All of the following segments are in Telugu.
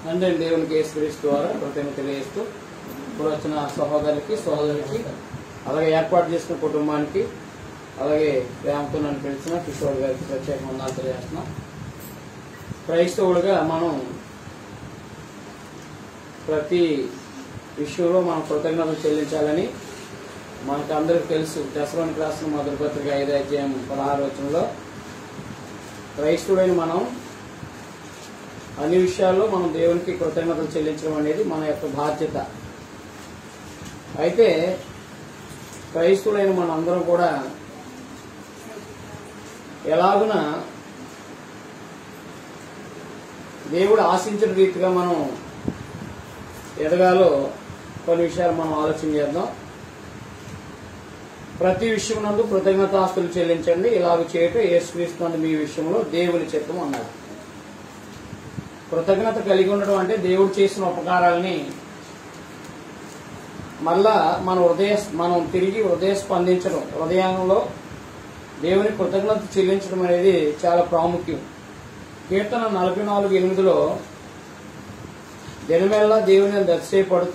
తండ్రి దేవునికి యేసుక్రీస్తు ద్వారా కృతజ్ఞత తెలియజేస్తూ ఇప్పుడు వచ్చిన సహోదరికి సహోదరికి అలాగే ఏర్పాటు చేసిన కుటుంబానికి అలాగే ప్రేమతో నన్ను పిలిచిన కిషోర్ గారికి ప్రత్యేక వందనాలు తెలియజేస్తున్నాం క్రైస్తవుడిగా మనం ప్రతి విషయంలో మనం కృతజ్ఞతలు చెల్లించాలని మనకు అందరికీ తెలుసు దశలోనికి రాసిన మొదటి పత్రిక ఐదు అధ్యాయం పదహారు వచనంలో క్రైస్తవుడైన మనం అన్ని విషయాల్లో మనం దేవునికి కృతజ్ఞతలు చెల్లించడం అనేది మన యొక్క బాధ్యత అయితే క్రైస్తవులైన మన అందరం కూడా ఎలాగున దేవుడు ఆశించిన రీతిగా మనం ఎదగాలో కొన్ని విషయాలు మనం ఆలోచన చేద్దాం ప్రతి విషయం నందు కృతజ్ఞతాస్తులు చెల్లించండి ఇలాగ చేయటం యేసుక్రీస్తు మీ విషయంలో దేవుని చిత్తం అన్నాడు కృతజ్ఞత కలిగి ఉండడం అంటే దేవుడు చేసిన ఉపకారాలని మళ్ళా మన హృదయ మనం తిరిగి హృదయ స్పందించడం హృదయంలో దేవుని కృతజ్ఞత చెల్లించడం అనేది చాలా ప్రాముఖ్యం కీర్తన నలభై నాలుగు ఎనిమిదిలో దినమెల్లా దేవుని దర్శయపడుతూ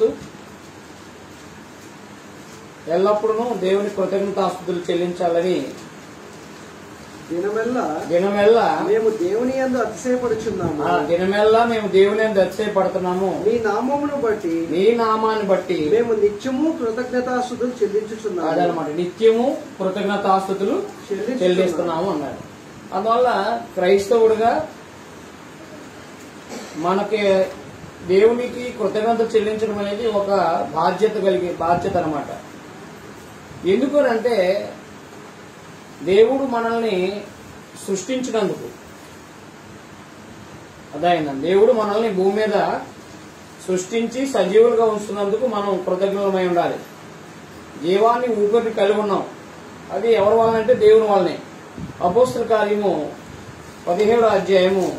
ఎల్లప్పుడూ దేవుని కృతజ్ఞతాస్తుతులు చెల్లించాలని దినమెల్లా దినమెల్లా మేము దేవుని యందు అతిశయపడుచున్నాము ఆ దినమెల్లా మేము దేవుని దర్శయపడుతున్నాము మీ నామమును బట్టి నీ నామాన్ని బట్టి మేము నిత్యము కృతజ్ఞతాస్తుతులు చెల్లించుచున్నాము అదనమాట నిత్యము కృతజ్ఞతాస్తుతులు చెల్లిస్తున్నాము అన్నాడు అందువల్ల క్రైస్తవుడిగా మనకి దేవునికి కృతజ్ఞత చెల్లించడం అనేది ఒక బాధ్యత కలిగి బాధ్యత అనమాట ఎందుకు అంటే దేవుడు మనల్ని సృష్టించినందుకు అదైనా దేవుడు మనల్ని భూమి మీద సృష్టించి సజీవులుగా ఉంచుతున్నందుకు మనం కృతజ్ఞతమై ఉండాలి జీవాన్ని ఊపిరి కలిగి ఉన్నాం అది ఎవరి వలన అంటే దేవుని వల్లనే అపోస్తుల కార్యము పదిహేడో అధ్యాయము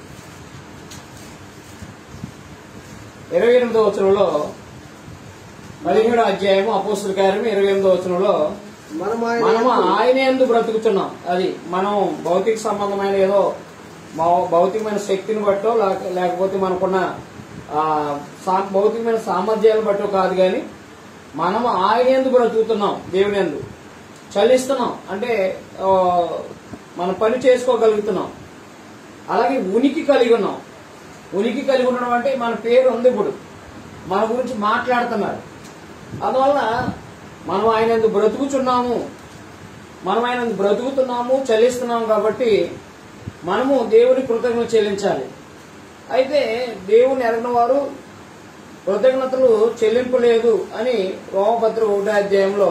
ఇరవై ఎనిమిదో వచనంలో పదిహేడో అధ్యాయము అపోస్తుల కార్యము ఇరవై ఎనిమిదో వచనంలో మనం మనము ఆయన ఆయన ఎందు బ్రతుకుతున్నాం అది మనం భౌతిక సంబంధమైన ఏదో భౌ- భౌతికమైన శక్తిని బట్టో లేక- లేకపోతే మనకున్న ఆ, సా- భౌతికమైన సామర్థ్యాలు బట్టో కాదు కానీ మనము ఆయన ఎందు బ్రతుకుతున్నాం దేవుని ఎందు చలిస్తున్నాం అంటే ఆ, మన పని చేసుకోగలుగుతున్నాం అలాగే ఉనికి కలిగి ఉన్నాం ఉనికి కలిగి ఉండడం అంటే మన పేరు ఉంది ఇప్పుడు మన గురించి మాట్లాడుతున్నారు అందువల్ల మనం ఆయన ఎందుకు బ్రతుకుచున్నాము మనం ఆయన ఎందుకు బ్రతుకుతున్నాము చలిస్తున్నాము కాబట్టి మనము దేవుని కృతజ్ఞత చెల్లించాలి అయితే దేవుని ఎరగిన వారు కృతజ్ఞతలు చెల్లింపలేదు అని రోమపత్రిక ఒకటో అధ్యాయంలో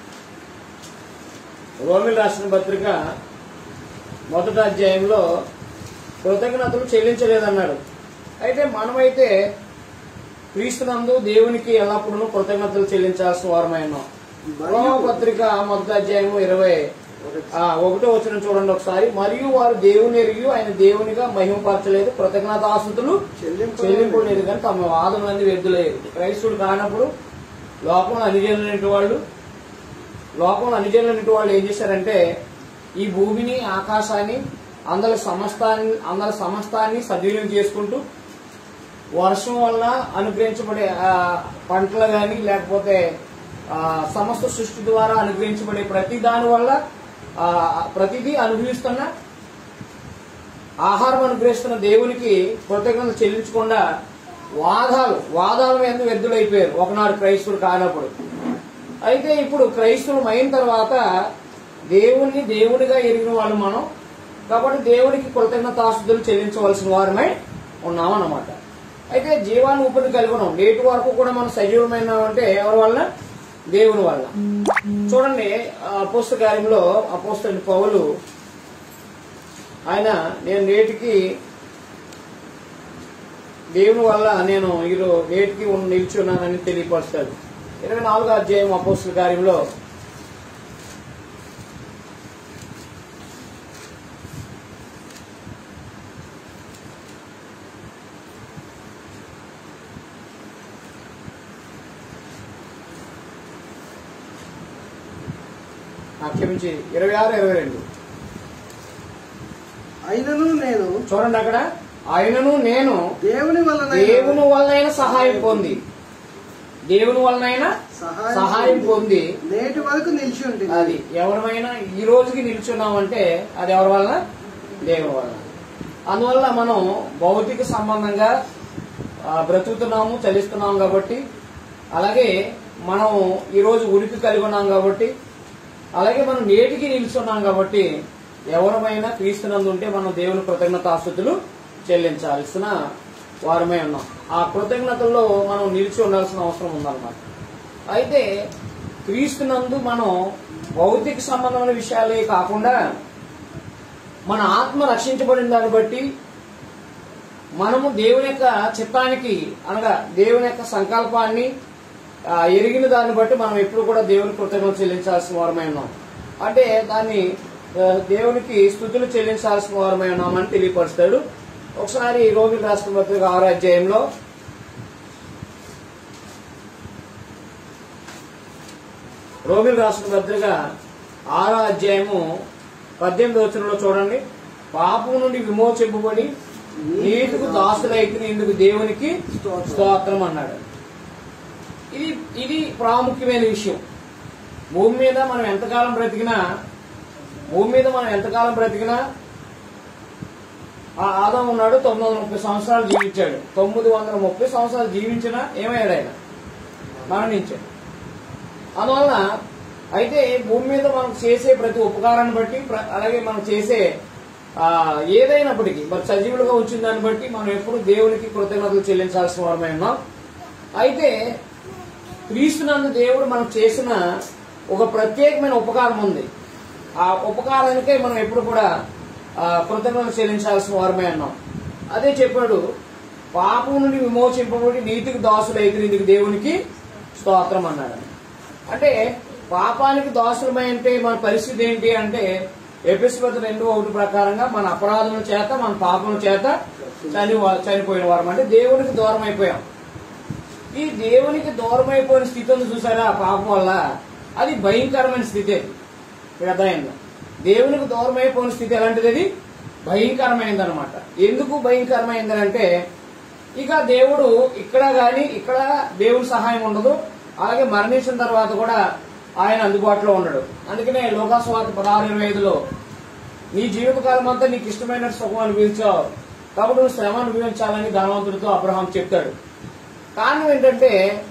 రోమిల్ రాసిన పత్రిక మొదటి అధ్యాయంలో కృతజ్ఞతలు చెల్లించలేదన్నాడు అయితే మనమైతే క్రీస్తునందు దేవునికి ఎల్లప్పుడూ కృతజ్ఞతలు చెల్లించాల్సిన వారమై ఉన్నాం పత్రిక మొదటి అధ్యాయము ఇరవై ఆ, ఒకటో వచ్చిన చూడండి ఒకసారి మరియు వారు దేవుని ఎరిగి ఆయన దేవునిగా మహిమపరచలేదు కృతజ్ఞతాస్తుతులు చెల్లింపులేదు కానీ తమ వాదనలన్నీ వ్యర్థులేదు క్రైస్తుడు కానప్పుడు లోకంలో అనిజనులైన వాళ్ళు లోకంలో అనిజనులైన వాళ్ళు ఏం చేశారంటే ఈ భూమిని ఆకాశాన్ని అందరి సమస్తాన్ని అందరి సమస్తాన్ని సద్వినియోగం చేసుకుంటూ వర్షం వల్ల అనుగ్రహించబడే ఆ, పంటలు కానీ లేకపోతే ఆ, సమస్త సృష్టి ద్వారా అనుగ్రహించబడే ప్రతి దాని వల్ల ఆ, ప్రతిదీ అనుభవిస్తున్న ఆహారం అనుగ్రహిస్తున్న దేవునికి కృతజ్ఞత చెల్లించకుండా వాదాలు వాదాల మీద వ్యర్థులైపోయారు ఒకనాడు క్రైస్తవులు కానప్పుడు అయితే ఇప్పుడు క్రైస్తవులు అయిన తర్వాత దేవుణ్ణి దేవునిగా ఎరిగిన వాళ్ళు మనం కాబట్టి దేవునికి కృతజ్ఞతాస్తుతులు చెల్లించవలసిన వారమై ఉన్నామన్నమాట అయితే జీవాన్ని ఊపిరి కలిగి ఉన్నాం నేటి వరకు కూడా మనం సజీవమైన అంటే ఎవరి వల్ల దేవుని వల్ల చూడండి అపోస్త కార్యంలో అపోస్తల పౌలు ఆయన నేను నేటికి దేవుని వల్ల నేను ఈరో నేటికి ఉన్న- నిలిచి ఉన్నానని తెలియపరుస్తాడు ఇరవై నాలుగో అధ్యాయం అపోస్తుల కార్యంలో ఆ, క్షమించి ఇరవై ఆరు ఇరవై రెండు అయినను నేను చూడండి అక్కడ ఆయనను నేను దేవుని వలన దేవుని వలనైనా సహాయం పొంది దేవుని వలనైనా సహాయం పొంది నేటి వరకు నిలిచి ఉంటుంది అది ఎవరమైనా ఈ రోజుకి నిల్చున్నామంటే అది ఎవరి వలన దేవుని వలన అందువల్ల మనం భౌతిక సంబంధంగా ఆ, బ్రతుకుతున్నాము చలిస్తున్నాము కాబట్టి అలాగే మనం ఈ రోజు ఉనికి కలిగి ఉన్నాం కాబట్టి అలాగే మనం నేటికి నిల్చున్నాం కాబట్టి ఎవరమైనా క్రీస్తునందు ఉంటే మనం దేవుని కృతజ్ఞతాస్తుతులు చెల్లించాల్సిన వారమే ఉన్నాం ఆ కృతజ్ఞతల్లో మనం నిలిచి ఉండాల్సిన అవసరం ఉందన్నమాట అయితే క్రీస్తునందు మనం భౌతిక సంబంధమైన విషయాలే కాకుండా మన ఆత్మ రక్షించబడిన దాన్ని బట్టి మనము దేవుని యొక్క చిత్తానికి అనగా దేవుని యొక్క సంకల్పాన్ని ఆ, ఎరిగిన దాన్ని బట్టి మనం ఎప్పుడు కూడా దేవుని కృతజ్ఞత చెల్లించాల్సిన వారమై ఉన్నాం అంటే దాన్ని ఆ, దేవునికి స్థుతులు చెల్లించాల్సిన వారమై ఉన్నామని తెలియపరుస్తాడు ఒకసారి రోమిల్ రాష్ట్ర పత్రిక ఆరో అధ్యాయంలో రోమిల్ రాష్ట్ర పత్రిక ఆరో అధ్యాయము పద్దెనిమిది వచనంలో చూడండి పాపం నుండి విమోచింపబడి నీతికు దాసులైతే ఇందుకు దేవునికి స్తోత్రం. స్తోత్రం అన్నాడు ఇది ఇది ప్రాముఖ్యమైన విషయం భూమి మీద మనం ఎంతకాలం బ్రతికినా భూమి మీద మనం ఎంతకాలం బ్రతికినా ఆ ఆదాం ఉన్నాడు తొమ్మిది వందల ముప్పై సంవత్సరాలు జీవించాడు తొమ్మిది వందల ముప్పై సంవత్సరాలు జీవించినా ఏమయ్యాడు ఆయన మరణించాడు అందువలన అయితే భూమి మీద మనం చేసే ప్రతి ఉపకారాన్ని బట్టి ప్ర- అలాగే మనం చేసే ఆ, ఏదైనప్పటికీ మరి సజీవులుగా వచ్చిన దాన్ని బట్టి మనం ఎప్పుడు దేవునికి కృతజ్ఞతలు చెల్లించాల్సిన వారమై ఉన్నాం అయితే క్రీస్తునందు దేవుడు మనకు చేసిన ఒక ప్రత్యేకమైన ఉపకారం ఉంది ఆ ఉపకారానికే మనం ఎప్పుడు కూడా ఆ, కృతజ్ఞతలు చెల్లించాల్సిన వారమే అన్నాం అదే చెప్పాడు పాపం నుండి విమోచింపబడి నీతికి దాసులైతే ఇందుకు దేవునికి స్తోత్రం అన్నాడు అంటే పాపానికి దాసులమై అంటే మన పరిస్థితి ఏంటి అంటే ఎపిస్పతి రెండు ఒకటి ప్రకారంగా మన అపరాధముల చేత మన పాపముల చేత చని చనిపోయిన వారం అంటే దేవునికి దూరం అయిపోయాం ఈ దేవునికి దూరం అయిపోయిన స్థితి ఉంది చూసారా ఆ పాపం వల్ల అది భయంకరమైన స్థితి అది అర్థమైందా దేవునికి దూరం అయిపోయిన స్థితి ఎలాంటిది అది భయంకరమైనది అనమాట ఎందుకు భయంకరమైంది అంటే ఇక దేవుడు ఇక్కడ గాని ఇక్కడ దేవుని సహాయం ఉండదు అలాగే మరణించిన తర్వాత కూడా ఆయన అందుబాటులో ఉండడు అందుకనే లోకాస్వార్థ పదహారు ఇరవై ఐదులో నీ జీవితకాలం అంతా నీకు ఇష్టమైన సుఖం అనిపించావు కాబట్టి నువ్వు శ్రమ అనుభవించాలని ధనవంతుడితో అబ్రహాం చెప్తాడు కారణం ఏంటంటే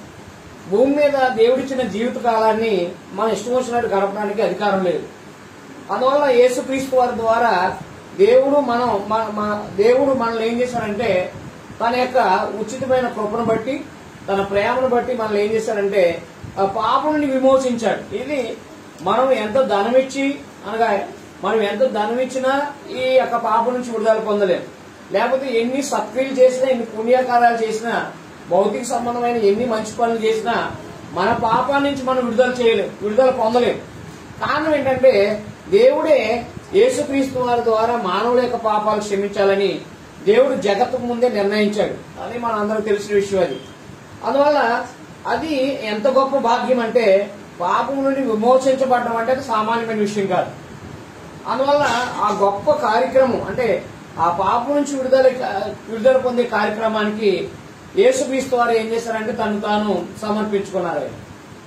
భూమి మీద దేవుడిచ్చిన జీవిత కాలాన్ని మన ఇష్టం వచ్చినట్టు గడపడానికి అధికారం లేదు అందువల్ల యేసుక్రీస్తు వారి ద్వారా దేవుడు మనం మన- మన- దేవుడు మనల్ని ఏం చేశాడంటే తన యొక్క ఉచితమైన కృపను బట్టి తన ప్రేమను బట్టి మనల్ని ఏం చేశాడంటే ఆ పాపముని విమోచించాడు ఇది మనం ఎంత ధనమిచ్చి అనగా మనం ఎంత ధనమిచ్చినా ఈ యొక్క పాపం నుంచి విడుదల పొందలేం లేకపోతే ఎన్ని సత్క్రియలు చేసినా ఎన్ని పుణ్యకార్యాలు చేసినా భౌతిక సంబంధమైన ఎన్ని మంచి పనులు చేసినా మన పాపాల నుంచి మనం విడుదల చేయలేం విడుదల పొందలేం కారణం ఏంటంటే దేవుడే యేసుక్రీస్తు వారి ద్వారా మానవుల యొక్క పాపాలు క్షమించాలని దేవుడు జగత్తుకు ముందే నిర్ణయించాడు అది మన అందరికి తెలిసిన విషయం అది అందువల్ల అది ఎంత గొప్ప భాగ్యం అంటే పాపం నుండి విమోచించబడడం అంటే అది సామాన్యమైన విషయం కాదు అందువల్ల ఆ గొప్ప కార్యక్రమం అంటే ఆ పాపం నుంచి విడుదల విడుదల పొందే కార్యక్రమానికి యేసుక్రీస్తు వారు ఏం చేశారంటే తను తాను సమర్పించుకున్నారు ఆయన.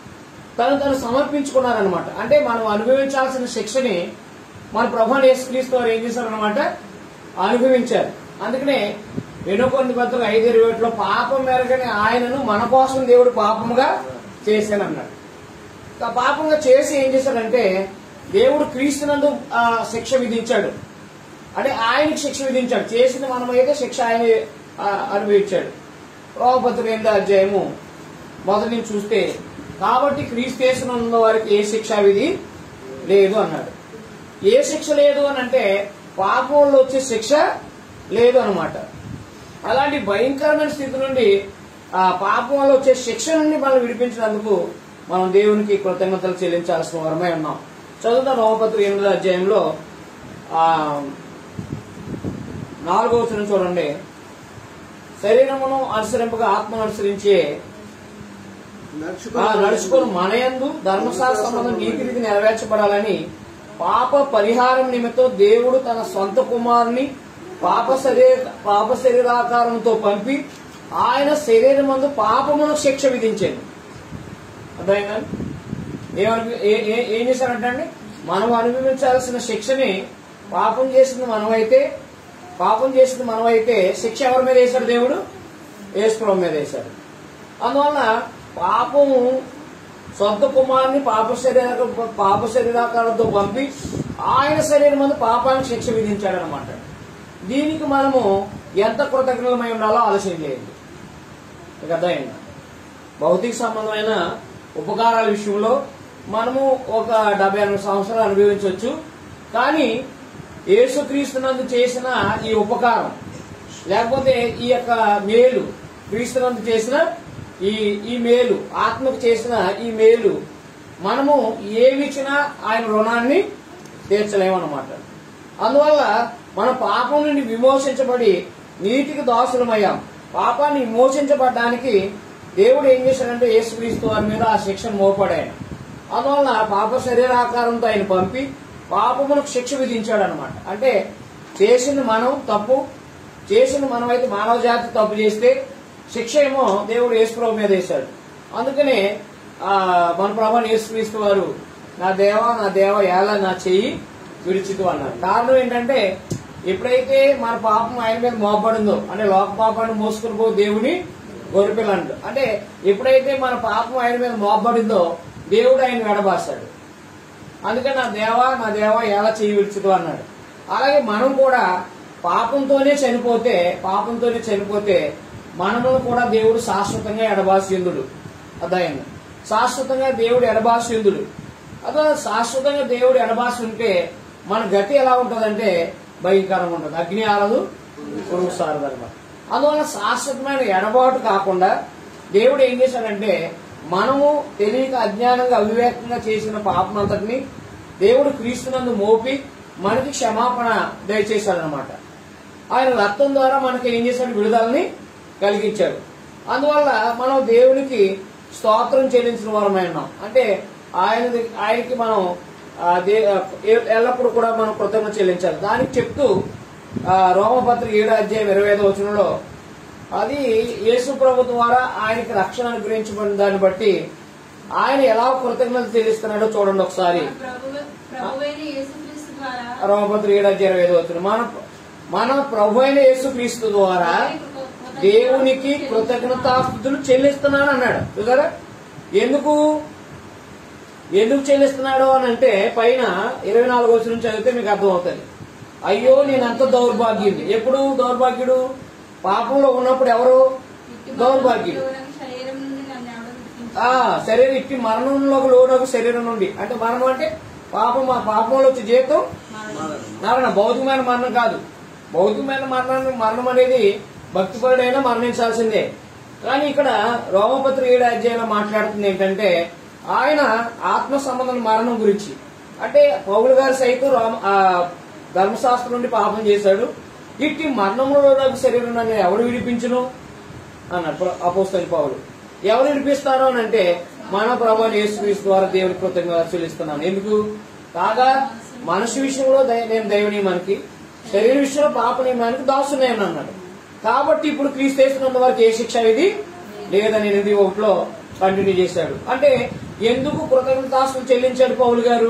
తను తను సమర్పించుకున్నారనమాట అంటే మనం అనుభవించాల్సిన శిక్షని మన ప్రభు యేసుక్రీస్తు వారు ఏం చేశారనమాట అనుభవించారు అందుకనే వెనుకొంది పత్రిక ఐదు ఇరవై ఒకటిలో పాపం మేరగానే ఆయనను మన కోసం దేవుడు పాపముగా చేశానన్నాడు ఆ పాపంగా చేసి ఏం చేశాడంటే దేవుడు క్రీస్తునందు ఆ, శిక్ష విధించాడు అంటే ఆయనకి శిక్ష విధించాడు చేసింది మనమైతే శిక్ష ఆయన ఆ, అనుభవించాడు రోమపత్రిక ఎనిమిదో అధ్యాయము మొదటి నుంచి చూస్తే కాబట్టి క్రీస్తు ఉన్న వారికి ఏ శిక్ష విధి లేదు అన్నాడు ఏ శిక్ష లేదు అని అంటే పాపంలో వచ్చే శిక్ష లేదు అన్నమాట అలాంటి భయంకరమైన స్థితి నుండి ఆ పాపం వల్ల వచ్చే శిక్ష నుండి మనం విడిపించినందుకు మనం దేవునికి కృతజ్ఞతలు చెల్లించాల్సిన వరమై ఉన్నాం చదువుతాం నవపత్రి ఎనిమిదో అధ్యాయంలో ఆ నాలుగో వచనం చూడండి శరీరమును అనుసరింపగా ఆత్మను అనుసరించే ఆ నడుచుకుని మనయందు ధర్మశాస్త్ర సంబంధం నీతి రీతి నెరవేర్చబడాలని పాప పరిహారం నిమిత్తం దేవుడు తన సొంత కుమారుని పాప శరీర పాప శరీరాకారంతో పంపి ఆయన శరీరం మందు పాపమును శిక్ష విధించాను అర్థమైందా ఏమని ఏ- ఏ- ఏం చేశారంటే అండి మనం అనుభవించాల్సిన శిక్షని పాపం చేసింది మనమైతే పాపం చేసింది మనమైతే శిక్ష ఎవరి మీద వేశాడు దేవుడు ఏసుప్రభు మీద వేశాడు అందువలన పాపము సొంత కుమారుని పాప శరీర పాప శరీరాకారంతో పంపి ఆయన శరీరం మందు పాపానికి శిక్ష విధించాడు అనమాట దీనికి మనము ఎంత కృతజ్ఞతమై ఉండాలో ఆలోచన చేయండి మీకు అర్థమైందా భౌతిక సంబంధమైన ఉపకారాల విషయంలో మనము ఒక డెబ్బై ఎనభై సంవత్సరాలు అనుభవించవచ్చు కానీ యేసుక్రీస్తునందు చేసిన ఈ ఉపకారం లేకపోతే ఈ యొక్క మేలు క్రీస్తునందు చేసిన ఈ ఈ మేలు ఆత్మకు చేసిన ఈ మేలు మనము ఏమిచ్చినా ఆయన రుణాన్ని తీర్చలేమన్నమాట అందువల్ల మన పాపం నుండి విమోచించబడి నీతికి దాసులమయ్యాం పాపాన్ని విమోచించబడడానికి దేవుడు ఏం చేశాడంటే యేసుక్రీస్తు వారి మీద ఆ శిక్షను మోపడాయన అందువలన పాప శరీరాకారంతో ఆయన పంపి పాపమునకు శిక్ష విధించాడు అనమాట అంటే చేసింది మనం తప్పు చేసింది మనమైతే మానవ జాతి తప్పు చేస్తే శిక్ష ఏమో దేవుడు యేసుప్రభు మీద వేశాడు అందుకనే ఆ, మన ప్రభు యేసుక్రీస్తు వారు నా దేవ నా దేవ ఎలా నా చెయ్యి విడిచితు అన్నారు కారణం ఏంటంటే ఎప్పుడైతే మన పాపం ఆయన మీద మోపడిందో అంటే లోక పాపాన్ని మోసుకుని పో దేవుని గొరిపిల్లండు అంటే ఎప్పుడైతే మన పాపం ఆయన మీద మోపబడిందో దేవుడు ఆయన వెడబాస్తాడు అందుకని నా దేవా నా దేవా ఎలా చేయి విడిచితు అన్నాడు అలాగే మనం కూడా పాపంతోనే చనిపోతే పాపంతోనే చనిపోతే మనమును కూడా దేవుడు శాశ్వతంగా ఎడబాస్యందుడు అర్థమైంది శాశ్వతంగా దేవుడు ఎడబాస్యందుడు అదే శాశ్వతంగా దేవుడు ఎడబాసి ఉంటే మన గతి ఎలా ఉంటుందంటే భయంకరంగా ఉంటుంది అగ్ని ఆరదు పురుగు సారదు అనమాట అందువల్ల శాశ్వతమైన ఎడబాటు కాకుండా దేవుడు ఏం చేశాడంటే మనము తెలియక అజ్ఞానంగా అవివేకంగా చేసిన పాపం అంతటిని దేవుడు క్రీస్తునందు మోపి మనకి క్షమాపణ దయచేశాడనమాట ఆయన రక్తం ద్వారా మనకి ఏం చేశాడు విడుదలని కలిగించాడు అందువల్ల మనం దేవునికి స్తోత్రం చెల్లించిన వారమై ఉన్నాం అంటే ఆయన ఆయనకి మనం ఆ, దే- ఎ- ఎల్లప్పుడూ కూడా మనం కృతజ్ఞత చెల్లించాలి దానికి చెప్తూ ఆ, రోమపత్రిక ఏడు అధ్యాయం ఇరవై ఐదో వచనంలో అది యేసు ప్రభు ద్వారా ఆయనకి రక్షణ అనుగ్రహించబడిన దాన్ని బట్టి ఆయన ఎలా కృతజ్ఞత చెల్లిస్తున్నాడో చూడండి ఒకసారి మన ప్రభు ప్రభువైన యేసుక్రీస్తు ద్వారా రోమపత్రిక ఏడు అధ్యాయం ఇరవై ఐదో వచనం మన మన ప్రభు అయిన యేసుక్రీస్తు ద్వారా దేవునికి కృతజ్ఞతాస్థుతులు చెల్లిస్తున్నాను అన్నాడు చూసారా ఎందుకు ఎందుకు చెల్లిస్తున్నాడు అని అంటే పైన ఇరవై నాలుగు వచ్చిన నుంచి చదివితే మీకు అర్థమవుతుంది అయ్యో నేను అంత దౌర్భాగ్యుని ఎప్పుడు దౌర్భాగ్యుడు పాపంలో ఉన్నప్పుడు ఎవరు దౌర్భాగ్యుడు శరీరం నుండి నన్ను ఎవడో విడిపించాడు. ఆ శరీరం ఇట్టి మరణంలోకి లోనకు శరీరం నుండి అంటే మరణం అంటే పాపం ఆ పాపంలో వచ్చే జీతం మరణం భౌతికమైన మరణం కాదు భౌతికమైన మరణాన్ని మరణం అనేది భక్తిపరుడైనా మరణించాల్సిందే కానీ ఇక్కడ రోమపత్రి ఏడు అధ్యాయంలో మాట్లాడుతుంది ఏంటంటే ఆయన ఆత్మ సంబంధం మరణం గురించి అంటే పౌలు గారు సైతం రోమ ఆ, ధర్మశాస్త్రం నుండి పాపం చేశాడు ఇట్టి మరణంలో శరీరం నన్ను ఎవడు విడిపించును అన్నాడు అపోస్తలి పౌలు ఎవరు విడిపిస్తారు అని అంటే మన ప్రభు యేసుక్రీస్తు ద్వారా దేవుని కృతజ్ఞత చెల్లిస్తున్నాను ఎందుకు కాగా మనసు విషయంలో దయ- నేను దైవని మనకి శరీర విషయంలో పాప నియమానికి దాసున్నాయని అన్నాడు కాబట్టి ఇప్పుడు క్రీస్తు చేస్తున్నంత వరకు ఏ శిక్ష ఇది లేదని ఎనిమిది ఒకటిలో కంటిన్యూ చేశాడు అంటే ఎందుకు కృతజ్ఞతాస్తులు చెల్లించాడు పౌలు గారు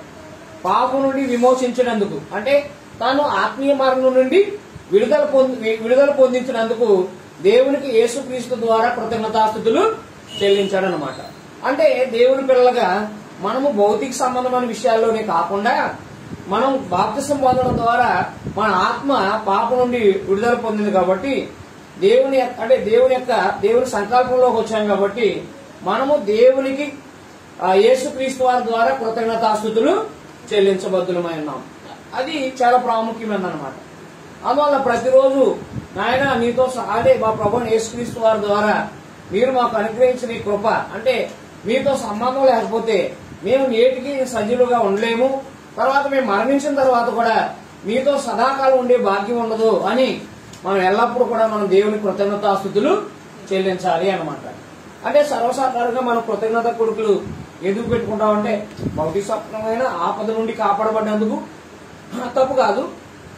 పాపం నుండి విమోచించినందుకు అంటే తాను ఆత్మీయ మరణం నుండి విడుదల పొంది విడుదల పొందించినందుకు దేవునికి యేసుక్రీస్తు ద్వారా కృతజ్ఞతాస్థుతులు చెల్లించాడనమాట అంటే దేవుని పిల్లలుగా మనము భౌతిక సంబంధమైన విషయాల్లోనే కాకుండా మనం బాప్తిసం పొందడం ద్వారా మన ఆత్మ పాపం నుండి విడుదల పొందింది కాబట్టి దేవుని యొక్క- అంటే దేవుని యొక్క దేవుని సంకల్పంలోకి వచ్చాం కాబట్టి మనము దేవునికి ఆ యేసుక్రీస్తు వారి ద్వారా కృతజ్ఞతాస్థుతులు చెల్లించబద్దులమై ఉన్నాం అది చాలా ప్రాముఖ్యమైనది అనమాట అందువల్ల ప్రతిరోజు నాయన మీతో స- అదే మా ప్రభు యేసుక్రీస్తు వారి ద్వారా మీరు మాకు అనుగ్రహించిన ఈ కృప అంటే మీతో సంబంధం లేకపోతే మేము నేటికి సజీవులుగా ఉండలేము తర్వాత మేము మరణించిన తర్వాత కూడా మీతో సదాకాలం ఉండే భాగ్యం ఉండదు అని మనం ఎల్లప్పుడూ కూడా మనం దేవుని కృతజ్ఞతాస్థుతులు చెల్లించాలి అన్నమాట అంటే సర్వసాధారణంగా మనం కృతజ్ఞత కొడుకులు ఎందుకు పెట్టుకుంటామంటే భౌతిక స్వప్నమైన ఆపద నుండి కాపాడబడినందుకు తప్పు కాదు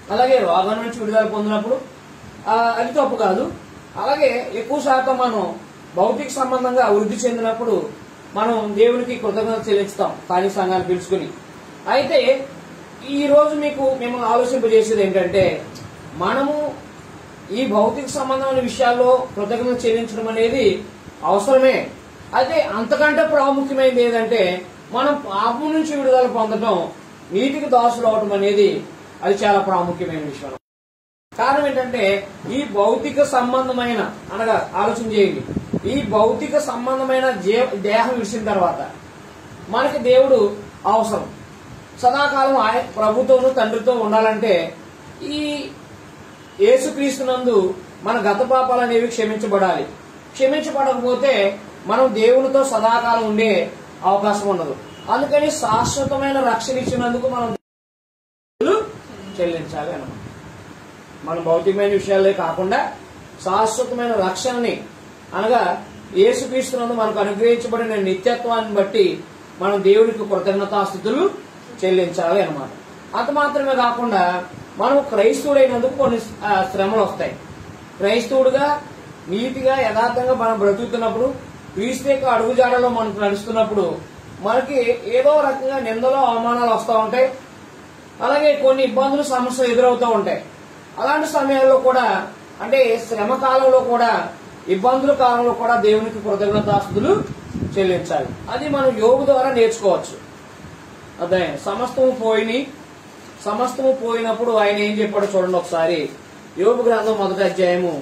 అలాగే రోగం నుంచి విడుదల పొందినప్పుడు ఆ, అది తప్పు కాదు అలాగే ఎక్కువ శాతం మనం భౌతిక సంబంధంగా వృద్ధి చెందినప్పుడు మనం దేవునికి కృతజ్ఞత చెల్లిస్తాం ఖాళీ సంఘాన్ని పిలుచుకుని అయితే ఈ రోజు మీకు మిమ్మల్ని ఆలోచింపజేసేది ఏంటంటే మనము ఈ భౌతిక సంబంధమైన విషయాల్లో కృతజ్ఞత చెల్లించడం అనేది అవసరమే అయితే అంతకంటే ప్రాముఖ్యమైనది ఏంటంటే మనం పాపం నుంచి విడుదల పొందడం నీతికి దాసులు అవటం అనేది అది చాలా ప్రాముఖ్యమైన విషయం కారణం ఏంటంటే ఈ భౌతిక సంబంధమైన అనగా ఆలోచన చేయండి ఈ భౌతిక సంబంధమైన జీ- దేహం విడిచిన తర్వాత మనకి దేవుడు అవసరం సదాకాలం ఆయన ప్రభుతోనూ తండ్రితో ఉండాలంటే ఈ యేసుక్రీస్తునందు మన గత పాపాలు అనేవి క్షమించబడాలి క్షమించబడకపోతే మనం దేవునితో సదాకాలం ఉండే అవకాశం ఉండదు అందుకని శాశ్వతమైన రక్షణ ఇచ్చినందుకు మనం దేవుడు చెల్లించాలి అన్నమాట మన భౌతికమైన విషయాలే కాకుండా శాశ్వతమైన రక్షణని అనగా యేసుక్రీస్తునందు మనకు అనుగ్రహించబడిన నిత్యత్వాన్ని బట్టి మనం దేవుడికి కృతజ్ఞతాస్థితులు చెల్లించాలి అన్నమాట అంత మాత్రమే కాకుండా మనం క్రైస్తవుడైనందుకు కొన్ని ఆ, శ్రమలు వస్తాయి క్రైస్తవుడుగా నీతిగా యథార్థంగా మనం బ్రతుకుతున్నప్పుడు క్రీస్తు యొక్క అడుగుజాడలో మనం నడుస్తున్నప్పుడు మనకి ఏదో రకంగా నిందలు అవమానాలు వస్తూ ఉంటాయి అలాగే కొన్ని ఇబ్బందులు సమస్యలు ఎదురవుతూ ఉంటాయి అలాంటి సమయాల్లో కూడా అంటే శ్రమ కాలంలో కూడా ఇబ్బందుల కాలంలో కూడా దేవునికి కృతజ్ఞతాస్తులు చెల్లించాలి అది మనం యోగు ద్వారా నేర్చుకోవచ్చు అదే సమస్తము పోయిని సమస్తము పోయినప్పుడు ఆయన ఏం చెప్పాడో చూడండి ఒకసారి యోగు గ్రంథం మొదటి అధ్యాయము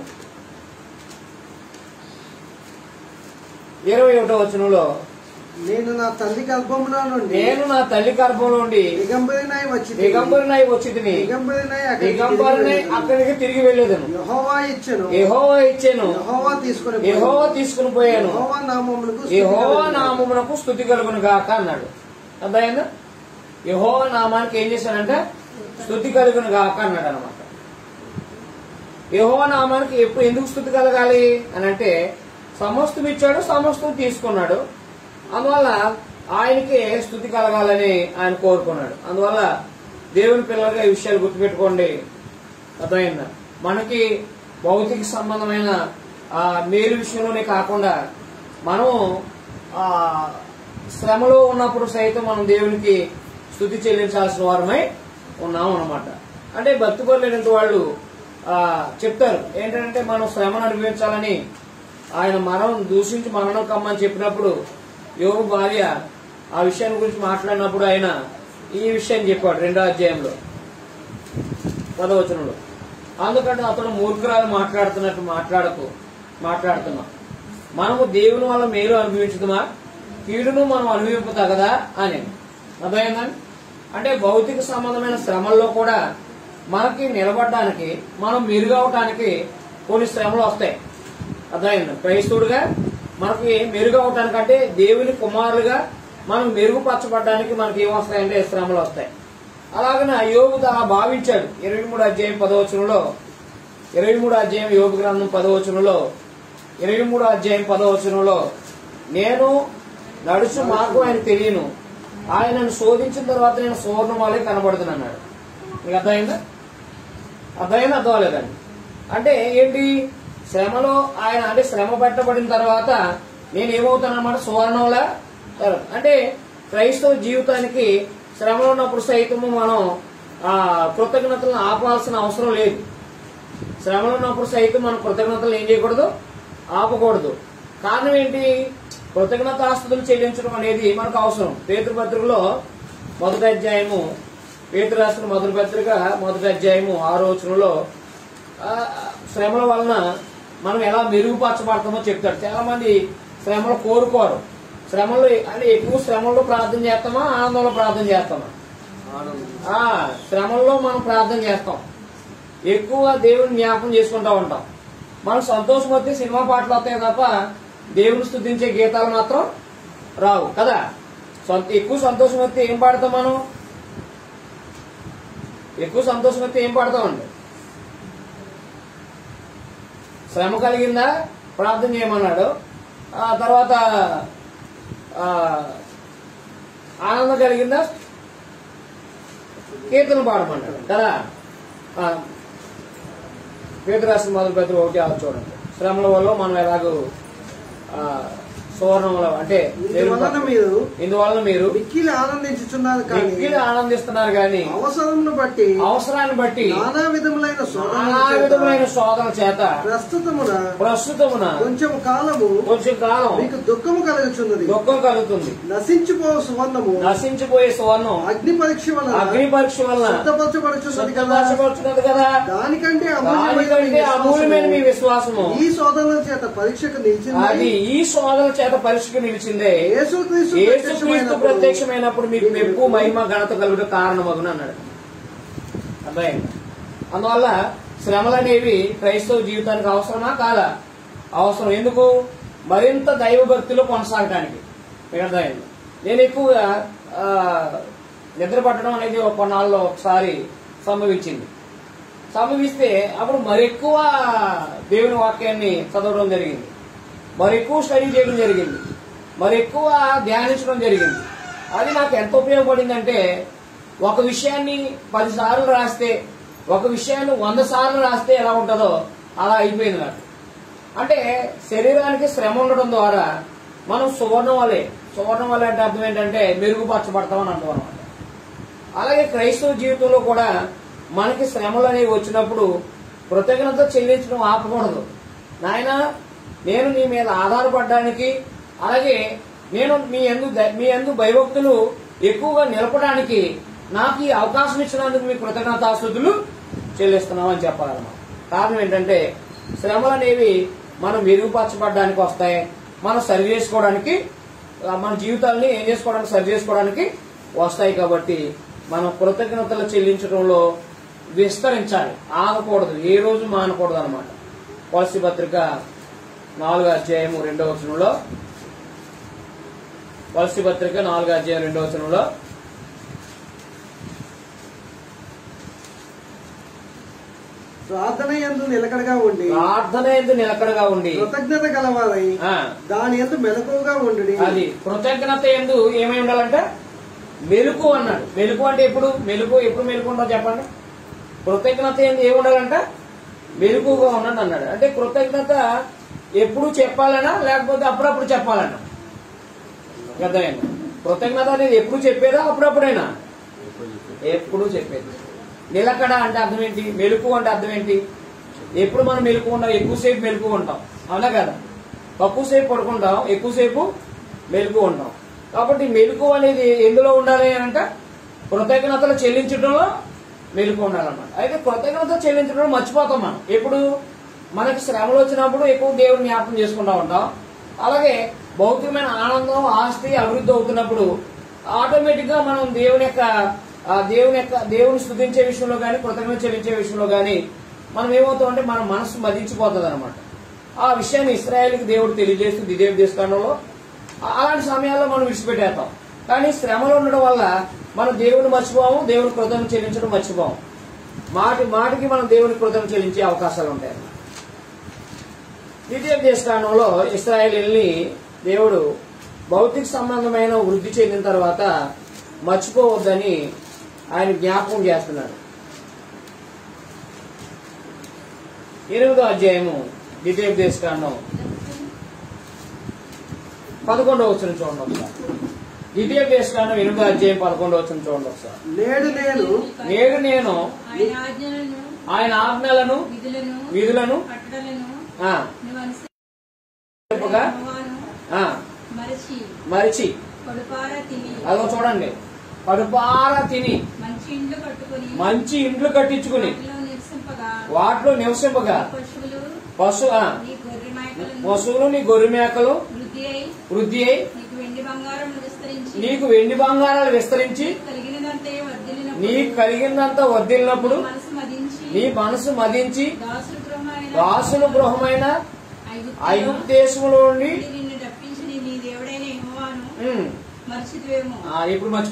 ఇరవై ఒకటో వచనంలో నేను నా తల్లి గర్భములో నుండి నేను నా తల్లి గర్భంలో ఉండి దిగంబరినై వచ్చి దిగంబరినై వచ్చి తిని దిగంబరినై అక్కడికి దిగంబరిని తిరిగి వెళ్ళెదను. అక్కడికి తిరిగి వెళ్ళేదను యెహోవా ఇచ్చెను యెహోవా ఇచ్చాను యెహోవా తీసుకుని యెహోవా తీసుకుని పోయాను యెహోవా నామమునకు స్తుతి యెహోవా కలుగును. నామమునకు స్థుతి కలుగును గాక అన్నాడు అర్థమైందా యెహోవా నామానికి ఏం చేశానంటే స్థుతి కలుగును గాక అన్నాడు అనమాట యెహోవా నామానికి ఎప్పుడు ఎందుకు స్థుతి కలగాలి అని అంటే సమస్తం ఇచ్చాడు సమస్తం తీసుకున్నాడు అందువల్ల ఆయనకే స్థుతి కలగాలని ఆయన కోరుకున్నాడు అందువల్ల దేవుని పిల్లలుగా ఈ విషయాలు గుర్తుపెట్టుకోండి అర్థమైందా మనకి భౌతిక సంబంధమైన ఆ మేలు విషయంలోనే కాకుండా మనం ఆ శ్రమలో ఉన్నప్పుడు సైతం మనం దేవునికి స్థుతి చెల్లించాల్సిన వారమై ఉన్నాం అన్నమాట అంటే భక్తి పరులైనటువంటి వాళ్ళు ఆ చెప్తారు ఏంటంటే మనం శ్రమను అనుభవించాలని ఆయన మరణం దూషించి మరణం కమ్మని చెప్పినప్పుడు యోగు భార్య ఆ విషయాన్ని గురించి మాట్లాడినప్పుడు ఆయన ఈ విషయం చెప్పాడు రెండో అధ్యాయంలో పదవచనంలో అందుకంటే అతను మూర్ఖురాలు మాట్లాడుతున్నట్టు మాట్లాడకు మాట్లాడుతున్నాం మనము దేవుని వల్ల మేలు అనుభవించుదామా కీడును మనం అనుభవింపు తగదా అని అర్థమైందండి అంటే భౌతిక సంబంధమైన శ్రమల్లో కూడా మనకి నిలబడడానికి మనం మెరుగవటానికి కొన్ని శ్రమలు వస్తాయి అర్థమైంది క్రైస్తవుడుగా మనకి మెరుగవటానికి అంటే దేవుని కుమారులుగా మనం మెరుగుపరచబడడానికి మనకి ఏం వస్తాయంటే శ్రమలు వస్తాయి అలాగన యోగు అలా భావించాడు ఇరవై మూడు అధ్యాయం పదవచనంలో ఇరవై మూడు అధ్యాయం యోగ గ్రంథం పదవచనంలో ఇరవై మూడు అధ్యాయం పదవచనంలో నేను నడుచు మార్గం ఆయన తెలియను ఆయనను శోధించిన తర్వాత నేను సువర్ణమాలే కనబడుతున్నాడు మీకు అర్థమైందా అర్థమైందా అర్థం అవ్వలేదండి అంటే ఏంటి శ్రమలో ఆయన అంటే శ్రమ పెట్టబడిన తర్వాత నేను ఏమవుతానన్నమాట సువర్ణంలా అంటే క్రైస్తవ జీవితానికి శ్రమలో ఉన్నప్పుడు సైతము మనం ఆ కృతజ్ఞతలను ఆపాల్సిన అవసరం లేదు శ్రమలో ఉన్నప్పుడు సైతం మనం కృతజ్ఞతలు ఏం చేయకూడదు ఆపకూడదు కారణం ఏంటి కృతజ్ఞతాస్తుతులు చెల్లించడం అనేది మనకు అవసరం పేతృ పత్రికలో మొదటి అధ్యాయము పేతృ రాసిన మొదటి పత్రిక మొదటి అధ్యాయము ఆరో వచనంలో ఆ, శ్రమల వలన మనం ఎలా మెరుగుపరచబడతామో చెప్తాడు చాలా మంది శ్రమలు కోరుకోరు శ్రమలు అంటే ఎక్కువ శ్రమల్లో ప్రార్థన చేస్తామా ఆనందంలో ప్రార్థన చేస్తామా ఆ శ్రమల్లో మనం ప్రార్థన చేస్తాం ఎక్కువ దేవుని జ్ఞాపకం చేసుకుంటా ఉంటాం మనం సంతోషం వస్తే సినిమా పాటలు వస్తాయి తప్ప దేవుని స్థుతించే గీతాలు మాత్రం రావు కదా సొంత ఎక్కువ సంతోషం వస్తే ఏం పాడతాం మనం ఎక్కువ సంతోషం వస్తే ఏం పాడతామండి శ్రమ కలిగిందా ప్రార్థన చేయమన్నాడు ఆ తర్వాత ఆ, ఆనందం కలిగిందా కీర్తన పాడమన్నాడు కదా ఆ, పేదరు రాసిన మొదలు పెద్దలు ఒకటి ఆరు చూడండి శ్రమల వల్ల మనం ఎలాగో ఆ, సువర్ణముల అంటే ఇందువలన మీరు ఇందువలన మీరు మిక్కిలి ఆనందించుచున్నారు కానీ మిక్కిలి ఆనందిస్తున్నారు కానీ అవసరమును బట్టి అవసరాన్ని బట్టి నానా విధములైన నానా శోధనల విధమైన చేత శోధన చేత ప్రస్తుతమున ప్రస్తుతమున కొంచెం కాలము కొంచెం కాలం మీకు దుఃఖము కలుగుచున్నది దుఃఖం కలుగుతుంది నశించిపో సువర్ణము నశించిపోయే సువర్ణం అగ్ని పరీక్ష వలన అగ్ని పరీక్ష వలన శుద్ధపరచబడుచున్నది కదా శుద్ధపరచబడుతున్నది కదా దానికంటే దానికంటే అమూల్యమైన మీ అమూల్యమైన విశ్వాసము ఈ శోధనల చేత పరీక్షకు అది నిలిచింది ఈ శోధన చేత పరీక్షకు నిలిచిందే యేసుక్రీస్తు యేసుక్రీస్తు ప్రత్యక్షమైనప్పుడు ప్రత్యక్షమైనప్పుడు మీకు మెప్పు మహిమ ఘనత కలుగుట కారణమగును అన్నాడు అర్థమైంది అందువల్ల శ్రమలు అనేవి క్రైస్తవ జీవితానికి అవసరమా కాదా అవసరం ఎందుకు మరింత దైవ భక్తిలో కొనసాగటానికి మీకు అర్థమైంది నేను ఎక్కువగా ఆ, నిద్ర పట్టడం అనేది ఒక కొన్నాళ్ళలో ఒకసారి సంభవించింది సంభవిస్తే అప్పుడు మరెక్కువ దేవుని వాక్యాన్ని చదవడం జరిగింది మరి ఎక్కువ స్టడీ చేయడం జరిగింది మరి ఎక్కువ ధ్యానించడం జరిగింది అది నాకు ఎంత ఉపయోగపడిందంటే ఒక విషయాన్ని పది సార్లు రాస్తే ఒక విషయాన్ని వంద సార్లు రాస్తే ఎలా ఉంటుందో అలా అయిపోయింది నాకు అంటే శరీరానికి శ్రమ ఉండడం ద్వారా మనం సువర్ణం వలె సువర్ణం వలె అంటే అర్థం ఏంటంటే మెరుగుపరచబడతామని అర్థం అనమాట అలాగే క్రైస్తవ జీవితంలో కూడా మనకి శ్రమలు అనేవి వచ్చినప్పుడు కృతజ్ఞత చెల్లించడం ఆపకూడదు నాయన నేను నీ మీద ఆధారపడడానికి అలాగే నేను మీ ఎందు ద- మీ ఎందు భయభక్తులు ఎక్కువగా నిలపడానికి నాకు ఈ అవకాశం ఇచ్చినందుకు మీ కృతజ్ఞతాస్తుతులు చెల్లిస్తున్నామని చెప్పాలన్నమాట కారణం ఏంటంటే శ్రమలు అనేవి మనం మెరుగుపరచబడడానికి వస్తాయి మనం సరి చేసుకోవడానికి ఆ, మన జీవితాల్ని ఏం చేసుకోవడానికి సరి చేసుకోవడానికి వస్తాయి కాబట్టి మనం కృతజ్ఞతలు చెల్లించడంలో విస్తరించాలి ఆగకూడదు ఏ రోజు మానకూడదు అనమాట పాలసీ పత్రిక నాలుగో అధ్యాయము రెండో వచనంలో పాలసీ పత్రిక నాలుగో అధ్యాయం రెండో వచనంలో ప్రార్థన ఎందు నిలకడగా ఉండి ప్రార్థన ఎందు నిలకడగా ఉండి కృతజ్ఞత గలవారై ఆ, దాని ఎందు మెలకువగా ఉండి అది కృతజ్ఞత ఎందు ఏమై ఉండాలంటే మెలకు అన్నాడు మెలకు అంటే ఎప్పుడు మెలకు ఎప్పుడు మెలకు ఉండదు చెప్పండి కృతజ్ఞత ఎందు ఏమి ఉండాలంటే మెలకుగా ఉండండి అన్నాడు అంటే కృతజ్ఞత ఎప్పుడు చెప్పాలనా లేకపోతే అప్పుడప్పుడు చెప్పాలన్నా అర్థమైంది కృతజ్ఞత అనేది ఎప్పుడు చెప్పేదా అప్పుడప్పుడైనా ఎప్పుడు చెప్పేది నిలకడ అంటే అర్థం ఏంటి మెలకు అంటే అర్థం ఏంటి ఎప్పుడు మనం మెలకు ఉంటాం ఎక్కువసేపు మెలకు ఉంటాం అవునా కదా తక్కువసేపు పడుకుంటాం ఎక్కువసేపు మెలకు ఉంటాం కాబట్టి మెలకు అనేది ఎందులో ఉండాలి అని అంటే కృతజ్ఞతలు చెల్లించడంలో మెలకు ఉండాలన్నమాట అయితే కృతజ్ఞత చెల్లించడం మర్చిపోతాం మనం ఎప్పుడు మనకి శ్రమలు వచ్చినప్పుడు ఎక్కువ దేవుని జ్ఞాపకం చేసుకుంటా ఉంటాం అలాగే భౌతికమైన ఆనందం ఆస్తి అభివృద్ధి అవుతున్నప్పుడు ఆటోమేటిక్ గా మనం దేవుని యొక్క ఆ దేవుని యొక్క దేవుని స్థుతించే విషయంలో కానీ కృతజ్ఞత చెల్లించే విషయంలో కానీ మనం ఏమవుతామంటే మన మనసు మదించిపోతుంది అనమాట ఆ విషయాన్ని ఇస్రాయేల్కి దేవుడు తెలియజేస్తుంది ఇదే దేశకాండంలో అలాంటి సమయాల్లో మనం విడిచిపెట్టేస్తాం కానీ శ్రమలు ఉండడం వల్ల మనం దేవుని మర్చిపోము దేవుని కృతజ్ఞత చెల్లించడం మర్చిపోము మాటి మాటికి మనం దేవుని కృతజ్ఞత చెల్లించే అవకాశాలు ఉంటాయి ద్వితీయ దేశకాండంలో ఇస్రాయేలీల్ని దేవుడు భౌతిక సంబంధమైన వృద్ధి చెందిన తర్వాత మర్చిపోవద్దని ఆయన జ్ఞాపకం చేస్తున్నాడు ఎనిమిదో అధ్యాయము ద్వితీయ దేశకాండం పదకొండవ వచ్చిన చూడండి ఒకసారి ద్వితీయ దేశకాండం ఎనిమిదో అధ్యాయం పదకొండవ వచ్చిన చూడండి ఒకసారి నేడు నేను నేడు నేను ఆయన ఆజ్ఞలను ఆయన ఆజ్ఞలను విధులను విధులను కట్టడలను ఆ, నువ్వు చెప్పుగా, అనుసరించను ఆ, మరచి మరిచి కడుపారా తిని అదో చూడండి కడుపారా తిని మంచి ఇండ్లు కట్టుకొని మంచి ఇండ్లు కట్టించుకుని వాటిలో నివసింపగా వాటిలో నివసింపగా పశువులు పశు ఆ, నీ గొర్రె మేకలను పశువులు నీ గొర్రె మేకలు వృద్ధి అయి వృద్ధి అయి నీకు వెండి బంగారం విస్తరించి నీకు వెండి బంగారాలు విస్తరించి కలిగినదంతే వర్ధిల్లినప్పుడు నీకు కలిగిందంతా వర్దిల్లినప్పుడు నీ మనసు మదించి నీ మనసు మదించి దాసుల గృహమైన దాసుల గృహమైన ఐగుప్తులో ఐగుప్తు దేశంలో నుండి నుండి నిన్ను రప్పించిన నీ దేవుడైన యెహోవాను ఉమ్, మరిచిద్వేమో ఆ, ఇప్పుడు మర్చి